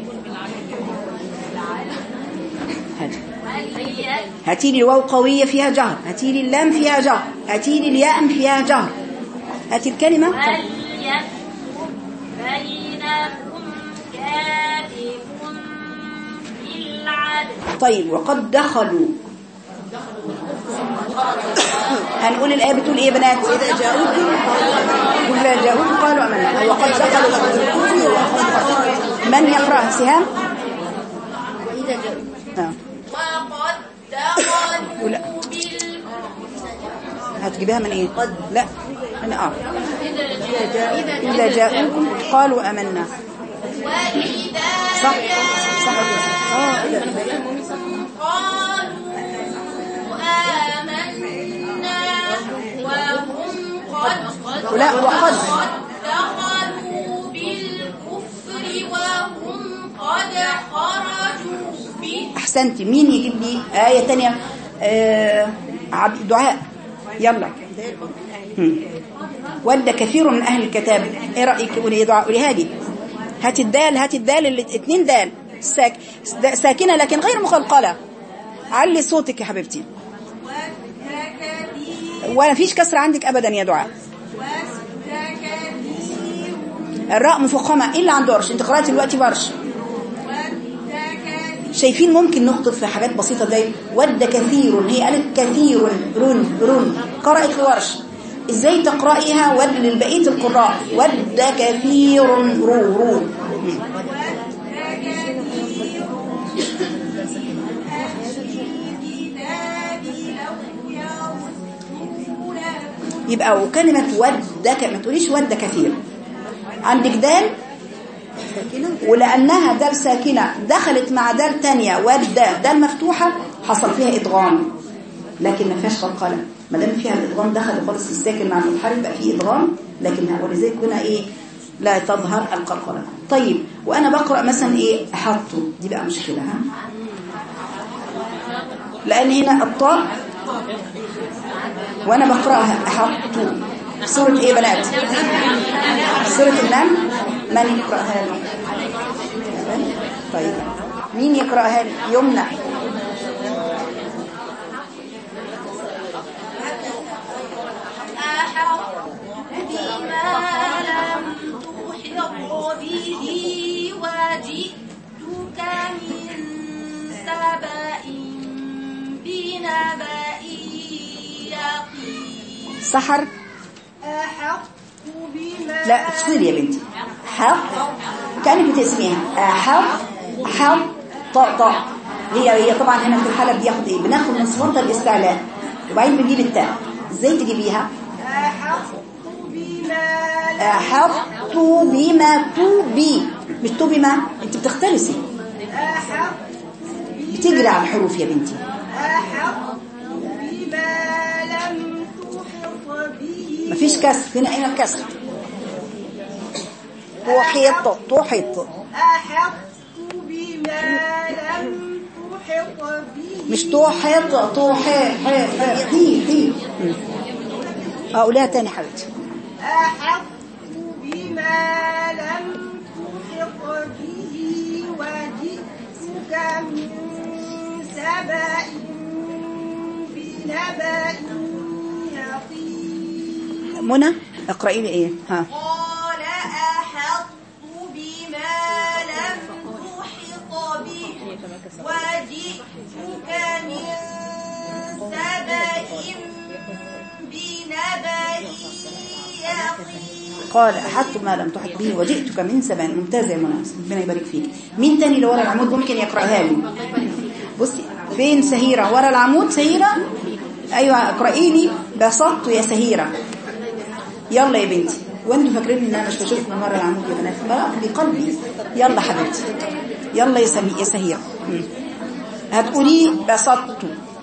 هاتي. هاتي لي الواو قوية فيها جهر هاتي لي اللام فيها جهر هاتي لي الياء فيها جهر هاتي الكلمة وليكتب بينكم كاتب بالعدل طيب وقد دخلوا هنقول الآية بتقول إيه يا بنات إذا جاءوكم إذا جاءوكم قالوا أمنا وقد دخلوا من يقرأ سهام آه. وقد دخلوا ولا بال هتجيبها من إيه لا من آه إذا جاءوكم قالوا أمنا وإذا صح صح آه إذا قالوا آمنا وهم قد لا وقد دخلوا بالكفر وهم قد خرجوا به أحسنت مين يجيب لي آية تانية آه عب- دعاء يلا هم. ود كثير من أهل الكتاب إيه رأيك قولي إيه دعاء قولي هادي هات الدال هات الدال اللي اتنين دال ساك دا- ساكنة لكن غير مخلقلة علي صوتك يا حبيبتي ولا فيش كسر عندك أبدا يا دعاء الراء مفخمة إلا عند ورش انت قرأت دلوقتي ورش شايفين ممكن نخطب في حاجات بسيطة زي ود كثير هي قالت كثير رن رن قرأت في ورش ازاي تقرأيها ود للبقية القراء ود كثير رو رو يبقى وكلمة ود ك- ما تقوليش ود كثير عندك دال ولأنها دال ساكنة دخلت مع دال تانية ود دال مفتوحة حصل فيها إدغام لكن ما فيهاش قلقلة ما دام فيها الإدغام دخل خالص الساكن مع المتحرك بقى فيه إدغام لكن ولذلك هنا إيه لا تظهر القلقلة طيب وأنا بقرأ مثلا إيه أحطه دي بقى مشكلة ها لأن هنا الطاء وأنا بقرأها أحطه سورة إيه بنات سورة النمل من يقرأها لي طيب مين يقرأها لي يمنع أحط بما لم تحط به وجئتك من سبأ بنبأ يقين سحر أحط بما لا افصلي يا بنتي حق كانك بتسميها حق حق طاء طاء هي هي طبعا هنا في الحالة بياخد ايه بناخد من صفات الاستعلاء وبعدين بنجيب التاء ازاي تجيبيها أحط بما أحط بما تو بي مش تو بما انت بتختلسي أحط بتجري على الحروف يا بنتي أحط بما لم تحط به مفيش كسر هنا هنا كسر تحيط تحيط أحط بما لم تحط به مش تحيط تحيط حي حي اقولها تاني حبيبتي أحط بما لم تحط به وجئتك من سبأ بنبأ يقين منى اقرأي لي ايه ها قال أحط بما لم وجئتك من سبأ بنبأ يقين قال أحدت ما لم تحط به وجئتك من سبع ممتاز يا منى ربنا يبارك فيك مين تاني اللي ورا العمود ممكن يقرأها لي بصي فين سهيرة ورا العمود سهيرة أيوة اقرأي لي بسطت يا سهيرة يلا يا بنتي وانتوا فاكرين ان انا مش بشوف من ورا العمود يا بنات لا بقلبي يلا حبيبتي يلا يا سمي يا سهيرة مم. هتقولي بسطت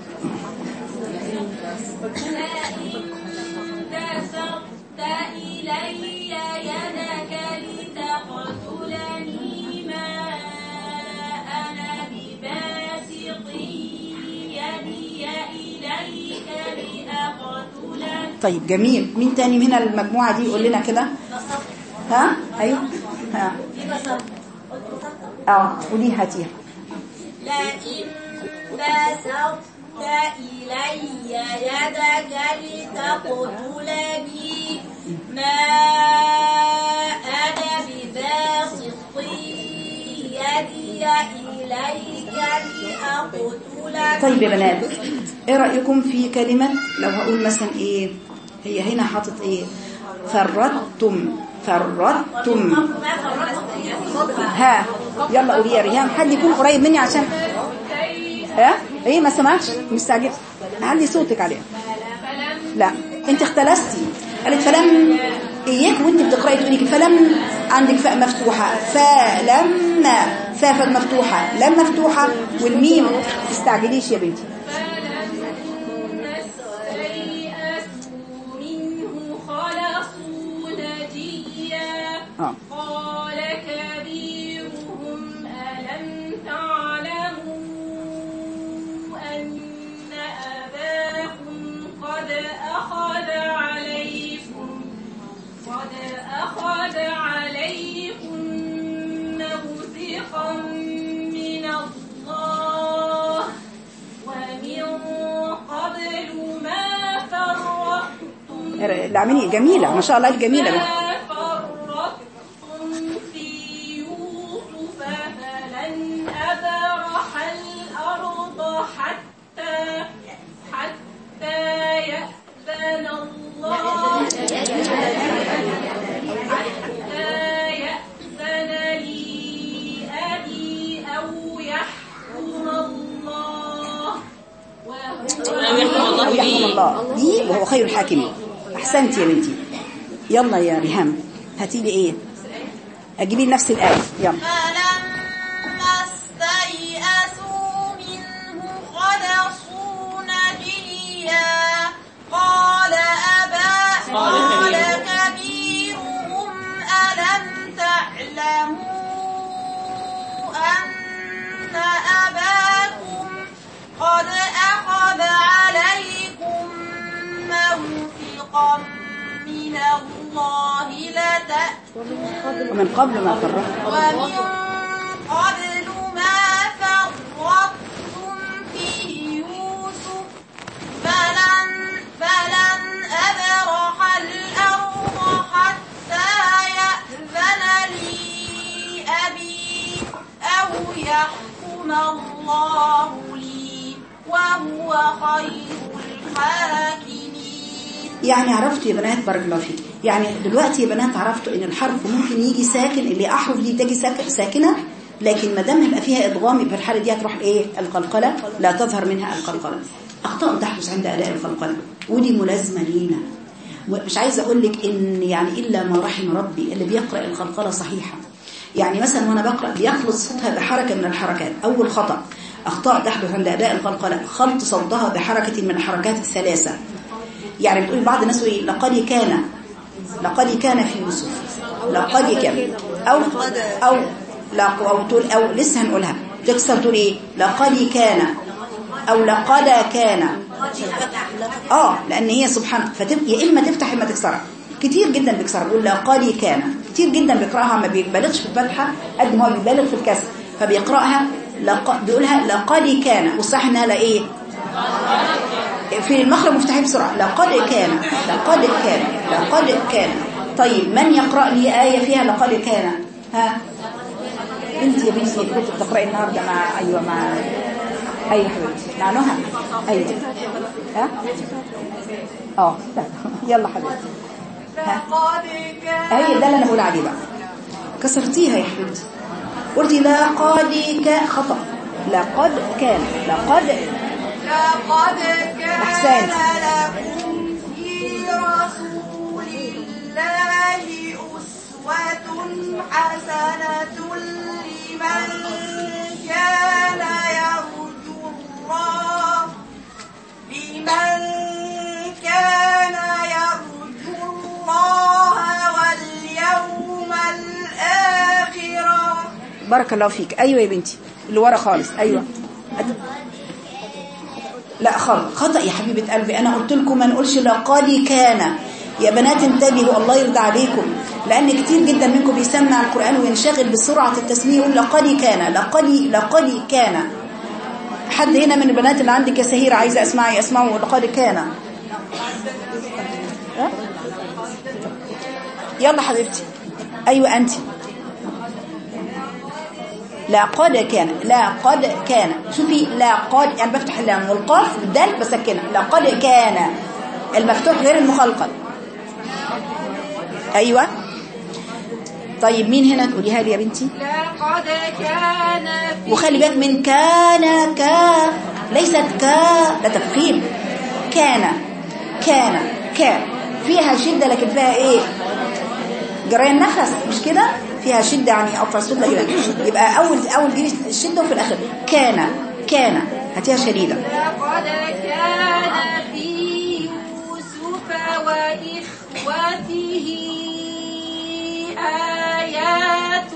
بسطت إلي يدك لتقتلني ما أنا بباسط يدي إليك لأقتلك طيب جميل مين تاني من المجموعة دي يقول لنا كده ها ايوه ها اه قولي هاتيها لئن بسطت إلي يدك لتقتلني ما أنا بباسط يدي إليك لأقتلك طيب يا بنات ايه رأيكم في كلمة لو هقول مثلا ايه هي هنا حاطط ايه فردتم فردتم ها يلا قولي يا ريهام حد يكون قريب مني عشان ها ايه ما سمعتش مستعجل علي صوتك عليها لا انت اختلستي قالت فلم اياك وانت بتقراي تقولي كده، فلم عندك فاء مفتوحه فلما فاء مفتوحه لم مفتوحه والميم ما تستعجليش يا بنتي استيئسوا منه خلصوا نجيا اه قال كبيرهم ألم تعلموا أن أباكم قد أخذ عليكم قد أخذ عليكم موثقا من الله ومن قبل ما فرطتم العملية جميلة ما شاء الله الجميلة ما فرطتم في يوسف فلن أبرح الأرض حتى حتى يأذن الله حتى يأذن لي أبي أو يحكم الله وهو أو يحكم الله دي وهو خير الحاكمين أحسنت يا بنتي يلا يا ريهام هاتي لي إيه أجيبي لي نفس الآية يلا فلما استيئسوا منه خلصوا نجيا قال أبا قال كبيرهم ألم تعلموا أن أباكم قد أخذ عليكم موثقا من الله لتأتون ومن قبل ما فرقت ومن قبل ما فرطتم في يوسف فلن فلن أبرح الأرض حتى يأذن لي أبي أو يحكم الله لي وهو خير الحاكمين يعني عرفتوا يا بنات بارك الله فيك يعني دلوقتي يا بنات عرفتوا ان الحرف ممكن يجي ساكن اللي احرف دي تجي ساك- ساكنه لكن ما دام يبقى فيها ادغام يبقى الحاله دي هتروح ايه القلقله لا تظهر منها القلقله اخطاء تحدث عند اداء القلقله ودي ملازمه لينا مش عايزه اقول لك ان يعني الا ما رحم ربي اللي بيقرا القلقله صحيحه يعني مثلا وانا بقرا بيخلط صوتها بحركه من الحركات اول خطا اخطاء تحدث عند اداء القلقله خلط صوتها بحركه من الحركات الثلاثه يعني بتقول بعض الناس ايه لقد كان لقد كان في يوسف لقد كان او او لا او تقول او لسه هنقولها تكسر تقول ايه لقد كان او لقد كان اه لان هي سبحان فتب... يا اما تفتح يا اما تكسرها كتير جدا بيكسرها بيقول لقد كان كتير جدا بيقراها ما بيبالغش في الفتحه قد ما هو بيبالغ في الكسر فبيقراها لق... بيقولها لقد كان والصح انها لا ايه في المخرج مفتاحين بسرعة لقد كان لقد كان لقد كان طيب من يقرأ لي آية فيها لقد كان ها بنتي يا بنتي كنت بتقرأي النهاردة مع أيوة مع أيوة حبيبتي مع نهى أيوة ها اه لا. يلا حبيبتي ها لقد كان هي ده اللي انا بقول عليه بقى كسرتيها يا حبيبتي قلتي لقد كان خطأ لقد كان لقد لقد كان أحسنت. لكم في رسول الله أسوة حسنة لمن كان يرجو الله لمن كان يرجو الله واليوم الآخر بارك الله فيك ايوه يا بنتي اللي ورا خالص ايوه لا خطأ خطأ يا حبيبة قلبي انا قلت لكم ما نقولش لقد كان يا بنات انتبهوا الله يرضى عليكم لان كتير جدا منكم بيسمع القرآن وينشغل بسرعة التسمية يقول لقد كان لقد لقد كان حد هنا من البنات اللي عندك يا سهيرة عايزة اسمعي اسمعوا لقد كان ها؟ يلا حبيبتي ايوه انت لا قد كان لا قد كان شوفي لا قد يعني بفتح اللام والقاف والدال بسكنها لا قد كان المفتوح غير المخلقل ايوه طيب مين هنا تقوليها لي يا بنتي لقد كان في وخلي بالك من كان كا ليست كا ده تفخيم كان كان كان فيها شدة لكن فيها ايه جريان نفس مش كده فيها شدة يعني قطع الصوت لا يبقى- يبقى اول اول جري الشدة وفي الاخر كان كان هاتيها شديدة لقد كان في يوسف وإخوته آيات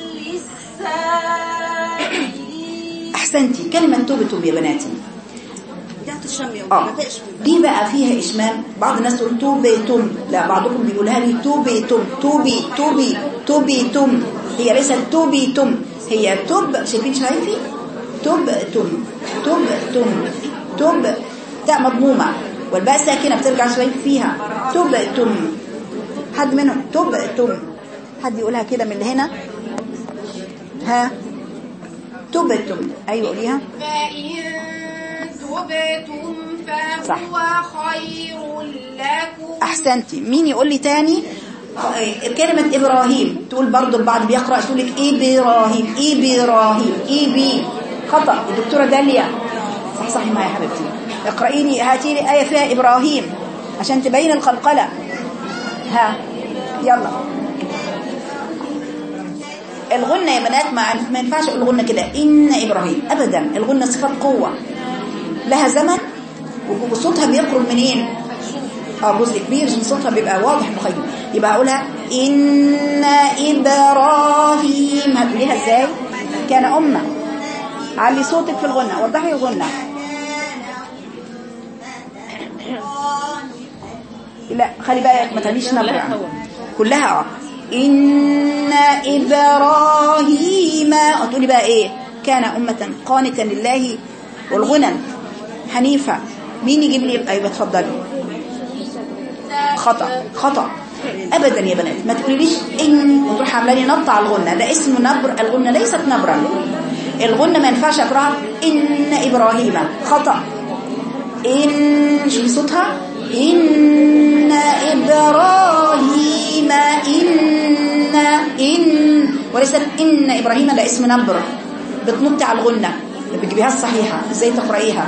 للسائلين احسنتي كلمة توبتم يا بناتي بداية الشم يا اه ما فيش دي بقى فيها اشمام بعض الناس تقول توبيتم لا بعضكم بيقولها لي توبيتم توبي توبي توبيتم هي ليست توبيتم هي توب شايفين شايفي توبتم توبتم توب تاء مضمومه والباء ساكنه بترجع شويه فيها توبتم حد منهم توبتم حد يقولها كده من اللي هنا ها توبتم ايوه قوليها فإن تبتم صح. فهو خير لكم احسنتي مين يقول لي تاني آه، كلمة إبراهيم تقول برضو البعض بيقرأ تقول لك إبراهيم إبراهيم إبي خطأ الدكتورة داليا صح صح معايا يا حبيبتي اقرأيني هاتي لي آية فيها إبراهيم عشان تبين القلقلة ها يلا الغنة يا بنات ما ما ينفعش اقول غنة كده إن إبراهيم أبدا الغنة صفة قوة لها زمن وصوتها بيخرج منين اه جزء كبير من صوتها بيبقى واضح مخيم يبقى هقولها إن إبراهيم هتقوليها ازاي كان أمة علي صوتك في الغنة وضحي الغنة لا خلي بالك ما تعمليش نبرة كلها اه إن إبراهيم هتقولي بقى إيه كان أمة قانتا لله والغنى حنيفة مين يجيب لي أيوة اتفضلي خطأ خطأ أبدا يا بنات ما تقوليليش إن وتروح عامله لي نط على الغنة ده اسمه نبر الغنة ليست نبرا الغنة ما ينفعش أقراها إن إبراهيم خطأ إن شوفي صوتها إن إبراهيم إن إن وليست إن إبراهيم ده اسم نبر بتنطي على الغنة بتجيبيها الصحيحة إزاي تقرأيها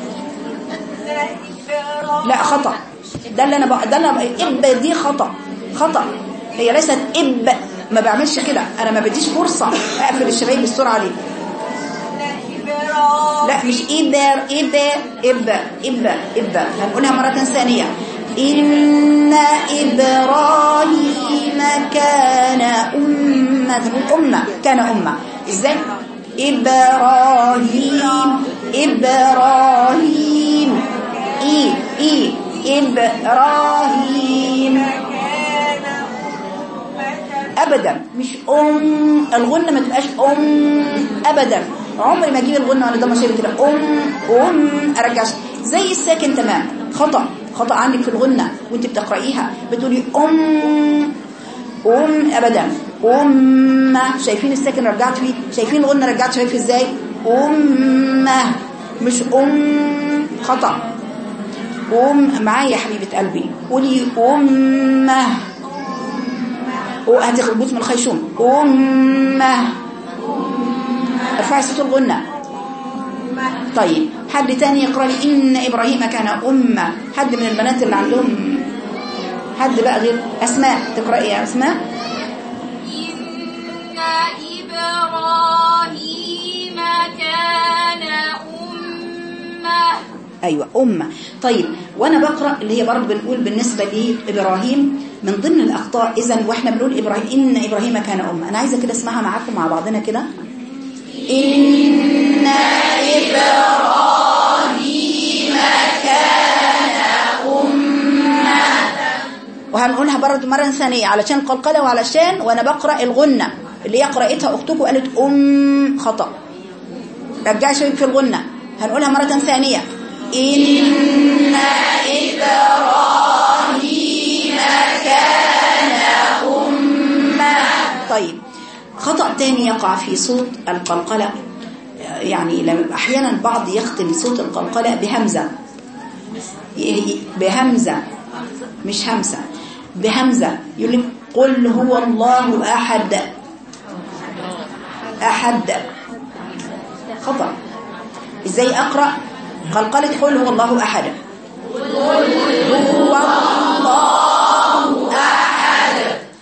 لا خطأ ده اللي انا بقى ده اللي أنا بقى اب دي خطأ خطأ هي ليست اب ما بعملش كده انا ما بديش فرصة اقفل الشبايب بالسرعة دي لا مش إبر إبر إبر إبر إبر هنقولها مرة ثانية إن إبراهيم كان أمة نقول أمة كان أمة إزاي إبراهيم إبراهيم إي إي إبراهيم ابدا مش ام الغنه ما تبقاش ام ابدا عمري ما اجيب الغنه وانا ضمه شايفه كده ام ام ارجع زي الساكن تمام خطا خطا عندك في الغنه وانت بتقرايها بتقولي ام ام ابدا أمة شايفين الساكن رجعت فيه شايفين الغنة رجعت شايف ازاي أمة مش أم خطأ أم معايا يا حبيبة قلبي قولي أمة هاتي خربوط من الخيشوم أمة ارفعي صوت الغنة طيب حد تاني يقرأ لي إن إبراهيم كان أمة حد من البنات اللي عندهم حد بقى غير أسماء تقرأي يا أسماء إن إبراهيم كان أمة أيوة أمة طيب وأنا بقرأ اللي هي برضه بنقول بالنسبة لإبراهيم من ضمن الأخطاء إذا وإحنا بنقول إبراهيم إن إبراهيم كان أمة أنا عايزة كده اسمعها معاكم مع بعضنا كده إن إبراهيم كان أمة وهنقولها برضه مرة ثانية علشان قلقلة وعلشان وأنا بقرأ الغنة اللي هي قرأتها أختكم وقالت أم خطأ رجعي شوي في الغنة هنقولها مرة ثانية إن إبراهيم كان أمة طيب خطأ تاني يقع في صوت القلقلة يعني لما أحيانا البعض يختم صوت القلقلة بهمزة ي- بهمزة مش همسة بهمزة يقول لك قل هو الله أحد أحد خطأ ازاي اقرا قلقله قل هو الله احد هو الله احد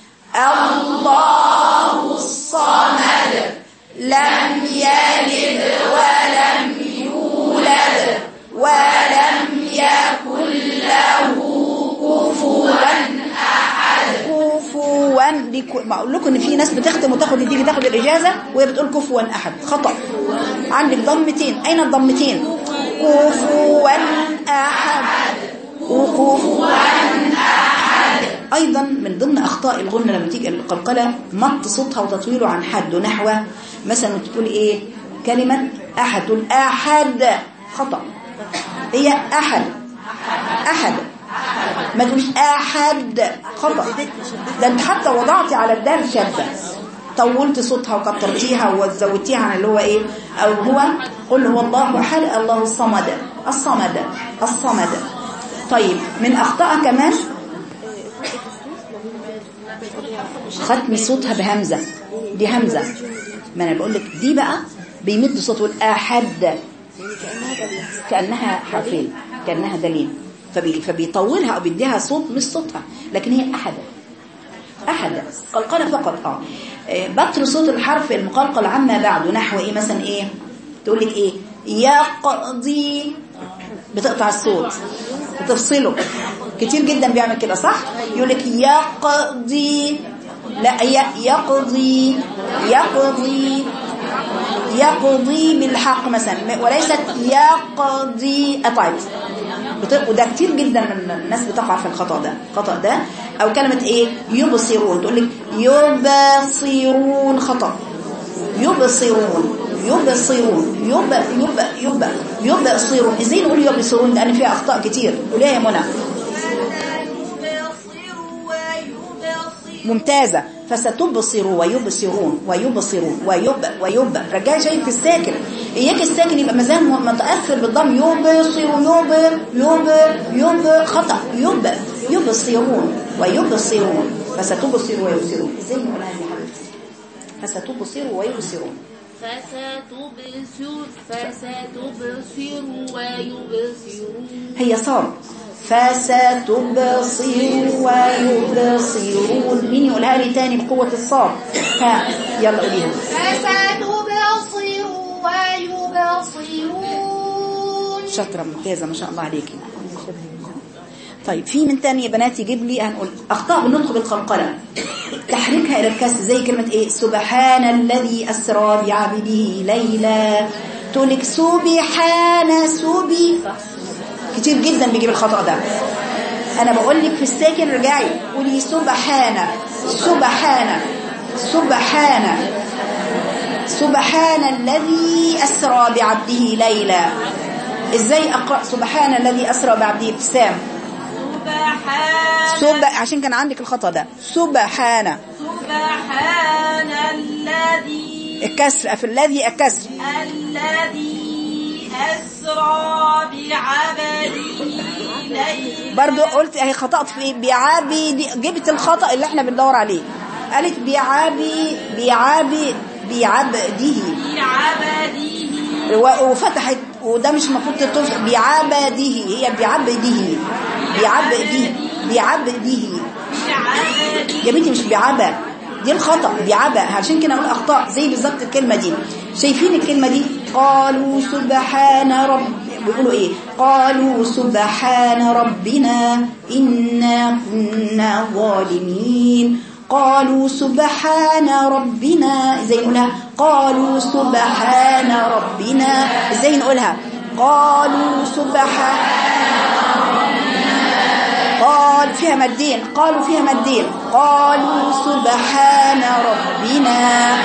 الله الصمد لم يلد ولم يولد ولم يكن له كفوا احد كفوا دي كو- بقول لكم ان في ناس بتختم وتاخد تيجي تاخد الاجازه وهي بتقول كفوا احد خطا عندك ضمتين اين الضمتين كفوا احد وكفوا احد ايضا من ضمن اخطاء الغنه لما تيجي القلقله مط صوتها وتطويله عن حد نحو مثلا تقول ايه كلمه احد تقول احد خطا هي احد احد ما تقولش احد خطا ده انت حتى وضعتي على الدال شده طولت صوتها وكترتيها وزودتيها عن اللي هو ايه او هو قل هو الله احد الله الصمد الصمد الصمد طيب من اخطاء كمان ختم صوتها بهمزه دي همزه ما انا بقول لك دي بقى بيمد صوته الاحد كانها حرفين كانها دليل فبي فبيطولها او بيديها صوت مش صوتها لكن هي احد احد قلقله فقط اه آه، بطر صوت الحرف المقلقل عما بعده نحو ايه مثلا ايه تقول لك ايه يقضي بتقطع الصوت بتفصله كتير جدا بيعمل كده صح يقول لك يقضي لا ي- يقضي يقضي يقضي بالحق مثلا وليست يقضي قطعت بت- وده كتير جدا من الناس بتقع في الخطأ ده الخطأ ده او كلمة ايه يبصرون تقول لك يبصرون خطأ يبصرون يبصرون يب يب يب يبصرون ازاي نقول يبصرون لان فيها اخطاء كتير قوليها يا منى يبصر ويبصر ممتازة فستبصر ويبصرون ويبصرون ويب ويب رجعي شيء في الساكن إياك الساكن يبقى مازال م- متأثر بالضم يبصر يب يب يب خطأ يب يبصرون ويبصرون فستبصر ويبصرون ازاي نقولها يا حبيبتي فستبصر ويبصرون فستبصر فستبصر ويبصرون هي صار فستبصر ويبصرون مين يقولها لي تاني بقوة الصاد ها يلا قوليها فستبصر ويبصرون شاطرة ممتازة ما شاء الله عليكي طيب في من تاني يا بنات يجيب لي هنقول أخطاء بالنطق بالقلقلة تحريكها إلى الكسر زي كلمة إيه سبحان الذي أسرى بعبده ليلا تقول لك سبحان سبي كتير جدا بيجيب الخطأ ده أنا بقول لك في الساكن رجعي قولي سبحان سبحان سبحان سبحان الذي أسرى بعبده ليلا ازاي اقرا سبحان الذي اسرى بعبده ابتسام سبحان سب عشان كان عندك الخطا ده سبحان سبحان الذي الكسر في الذي الكسر الذي أسرى بعبده ليلا برضو قلت اهي خطأت في ايه بعابد جبت الخطأ اللي احنا بندور عليه قالت بعابي بعابي بعبده بعبده و- وفتحت وده مش المفروض تتوصف بعبده هي بعبده بعبده بعبده بعبده يا بنتي مش بعبا دي الخطأ بعبا عشان كده اقول اخطاء زي بالظبط الكلمة دي شايفين الكلمة دي قالوا سبحان رب بيقولوا ايه قالوا سبحان ربنا إنا كنا ظالمين قالوا سبحان ربنا ازاي نقولها قالوا سبحان ربنا ازاي نقولها قالوا سبحان قال فيها مدين قالوا فيها مدين قالوا سبحان ربنا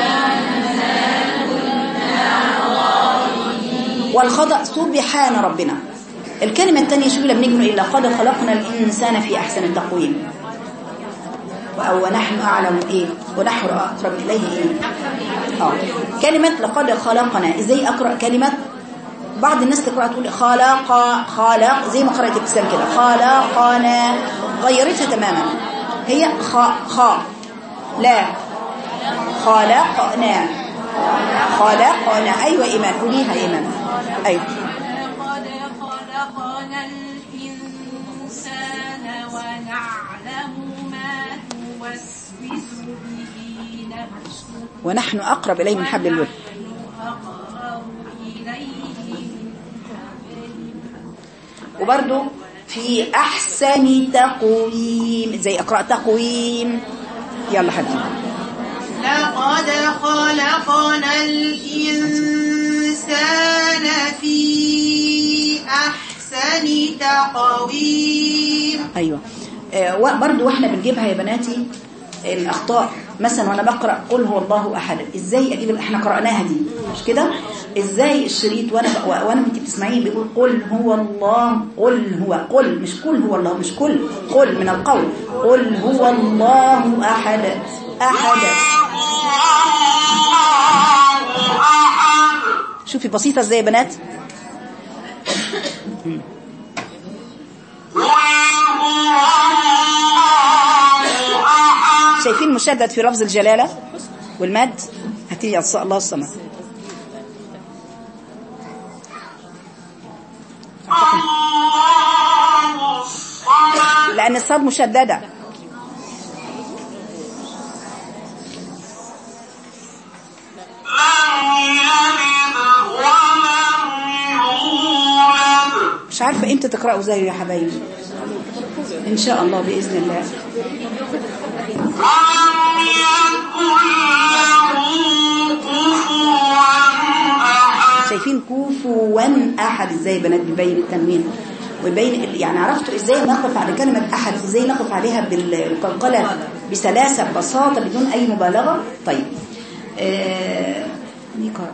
والخطأ سبحان ربنا الكلمة الثانية شوفوا لما نيجي نقول لقد خلقنا الإنسان في أحسن تقويم أو ونحن أعلم إيه ونحن أقرب إليه إيه آه. كلمة لقد خلقنا إزاي أقرأ كلمة بعض الناس تقرأ تقول خلق خلق زي ما قرأت ابتسام كده خلقنا غيرتها تماما هي خ خ لا خلقنا خلقنا أيوة إيمان قوليها إيمان أيوة لقد خلقنا الإنسان ونعلم ما توسوس به نفسه ونحن أقرب إليه من حبل الورد أقرب إليه من حبل وبرضو في أحسن تقويم زي أقرأ تقويم يلا حبيبي لقد خلقنا الإنسان في أحسن تقويم ايوه آه، و- برضو واحنا بنجيبها يا بناتي الاخطاء مثلا وانا بقرا قل هو الله احد ازاي اجيب اللي احنا قراناها دي مش كده ازاي الشريط وانا ب- وانا انت بتسمعيه بيقول قل هو الله قل هو قل مش قل هو الله مش قل قل من القول قل هو الله احد احد شوفي بسيطه ازاي يا بنات شايفين مشدد في لفظ الجلالة والمد هتيجي على الص- الله الصمد لأن الصاد مشددة مش عارفة امتى تقرأوا زيه يا حبايبي إن شاء الله بإذن الله شايفين كفوا احد ازاي بنات بيبين التنوين ويبين يعني عرفتوا ازاي نقف على كلمة احد ازاي نقف عليها بالقلقلة بسلاسة ببساطة بدون اي مبالغة طيب آه... نقرأ.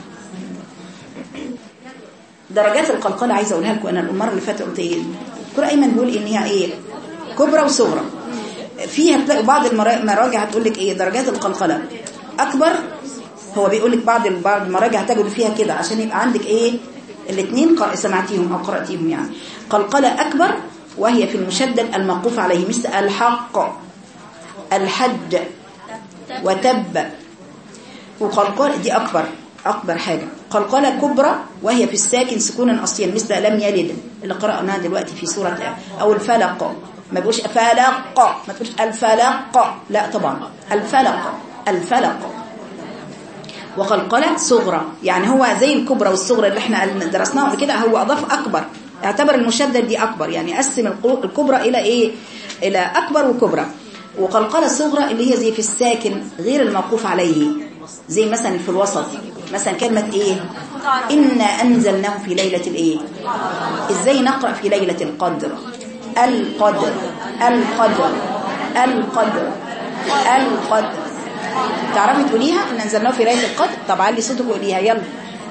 درجات القلقلة عايزة اقولها لكم انا المرة اللي فاتت قلت ايه دكتور ايمن بيقول ان هي ايه كبرى وصغرى فيها تلاقي بعض المرا- المراجع هتقول لك ايه درجات القلقلة اكبر هو بيقول لك بعض بعض المراجع هتجد فيها كده عشان يبقى عندك ايه الاثنين سمعتيهم او قراتيهم يعني قلقلة اكبر وهي في المشدد الموقوف عليه مثل الحق الحج وتب وقلقلة دي اكبر اكبر حاجة قلقلة كبرى وهي في الساكن سكونا اصليا مثل لم يلد اللي قرأناها دلوقتي في سورة او الفلق ما بيقولش فلق ما تقولش الفلق لا طبعا الفلق الفلق وقلقلة صغرى يعني هو زي الكبرى والصغرى اللي احنا درسناها قبل كده هو أضاف أكبر اعتبر المشدد دي أكبر يعني قسم القو- الكبرى إلى إيه إلى أكبر وكبرى وقلقلة صغرى اللي هي زي في الساكن غير الموقوف عليه زي مثلا في الوسط مثلا كلمة إيه إنا أنزلناه في ليلة الإيه إزاي نقرأ في ليلة القدر القدر القدر القدر القدر تعرفي تقوليها ان انزلناه في ليله القدر طب علي صوتك وقوليها يلا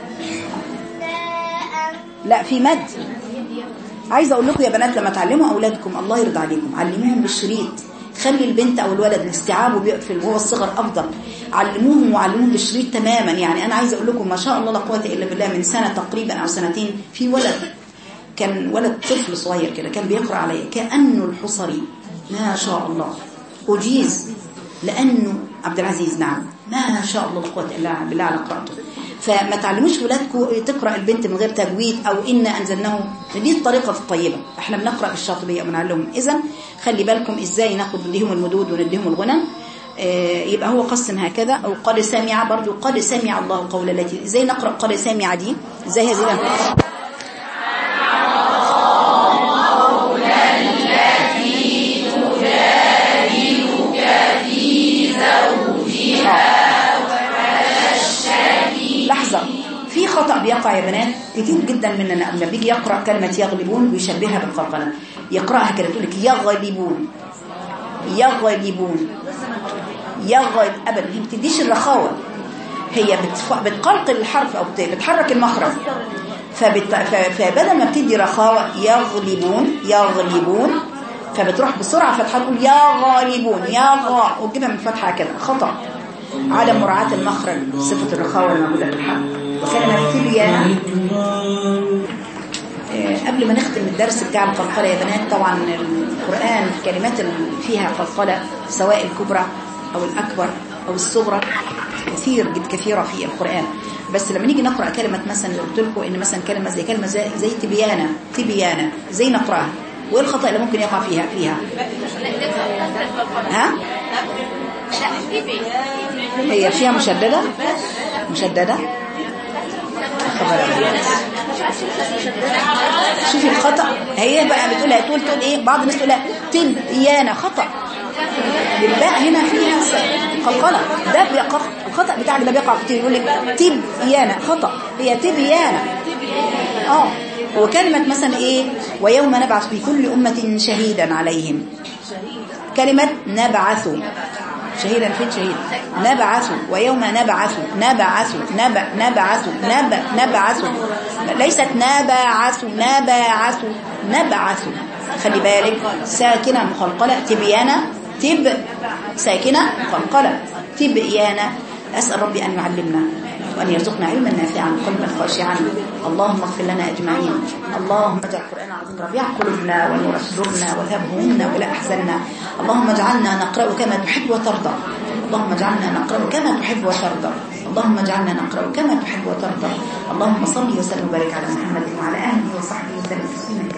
لا في مد عايزه اقول لكم يا بنات لما تعلموا اولادكم الله يرضى عليكم علموهم بالشريط خلي البنت او الولد الاستيعاب وبيقفل وهو الصغر افضل علموهم وعلموهم بالشريط تماما يعني انا عايزه اقول لكم ما شاء الله لا قوه الا بالله من سنه تقريبا او سنتين في ولد كان ولد طفل صغير كده كان بيقرا عليا كانه الحصري ما شاء الله اجيز لانه عبد العزيز نعم ما شاء الله لا قوه الا بالله على قراءته فما تعلموش ولادكم تقرا البنت من غير تجويد او ان انزلناه دي الطريقه الطيبه احنا بنقرا بالشاطبيه وبنعلمهم اذا خلي بالكم ازاي ناخد نديهم المدود ونديهم الغنى آه، يبقى هو قسم هكذا او قد سمع برضو قد سمع الله قول التي ازاي نقرا قد سمع دي ازاي هذه بقى؟ لحظة في خطأ بيقع يا بنات كتير جدا مننا لما بيجي يقرأ كلمة يغلبون بيشبهها بالقلقلة يقرأها كده تقول لك يغلبون يغلبون يغلب أبدا هي ما بتديش الرخاوة هي بتف... بتقلقل الحرف أو بت- بتحرك المخرج فبت... ف... فبدل ما بتدي رخاوة يغلبون يغلبون فبتروح بسرعة فتحة تقول يا غالبون يا غا وتجيبها من فتحة كده خطأ عدم مراعاة المخرج صفة الرخاوة الموجودة في الحرف وكلمة تبيانة آه، قبل ما نختم الدرس بتاع القلقلة يا بنات طبعا القرآن كلمات ال- فيها قلقلة سواء الكبرى أو الأكبر أو الصغرى كثير جد كثيرة في القرآن بس لما نيجي نقرأ كلمة مثلا لو قلت لكم إن مثلا كلمة زي كلمة زي, زي تبيانة تبيانة زي نقرأها وإيه الخطأ اللي ممكن يقع فيها فيها ها هي فيها مشددة مشددة خبر أبيض. شوفي الخطأ هي بقى بتقولها تقول تقول ايه بعض الناس تقولها تبيانة خطأ الباء هنا فيها س- قلقلة ده بيقع الخطأ بتاعك ده بيقع كتير يقول لك تبيانة خطأ هي تبيانة اه وكلمة مثلا ايه ويوم نبعث في كل أمة شهيدا عليهم كلمة نبعث شهيدا فين شهيد نبعث ويوم نبعث نبعث نبع نبعث نبع نبعث ليست نبعث نبعث نبعث خلي بالك ساكنة مقلقلة تبيانة تب ساكنة مقلقلة تبيانة أسأل ربي أن يعلمنا وأن يرزقنا علما نافعا قلبا خاشعا اللهم اغفر لنا أجمعين اللهم اجعل القرآن العظيم ربيع قلوبنا ونور صدورنا وذهب همومنا ولا أحزننا اللهم اجعلنا نقرأ كما تحب وترضى اللهم اجعلنا نقرأ كما تحب وترضى اللهم اجعلنا نقرأ كما تحب وترضى اللهم صل وسلم وبارك على محمد وعلى آله وصحبه وسلم تسليما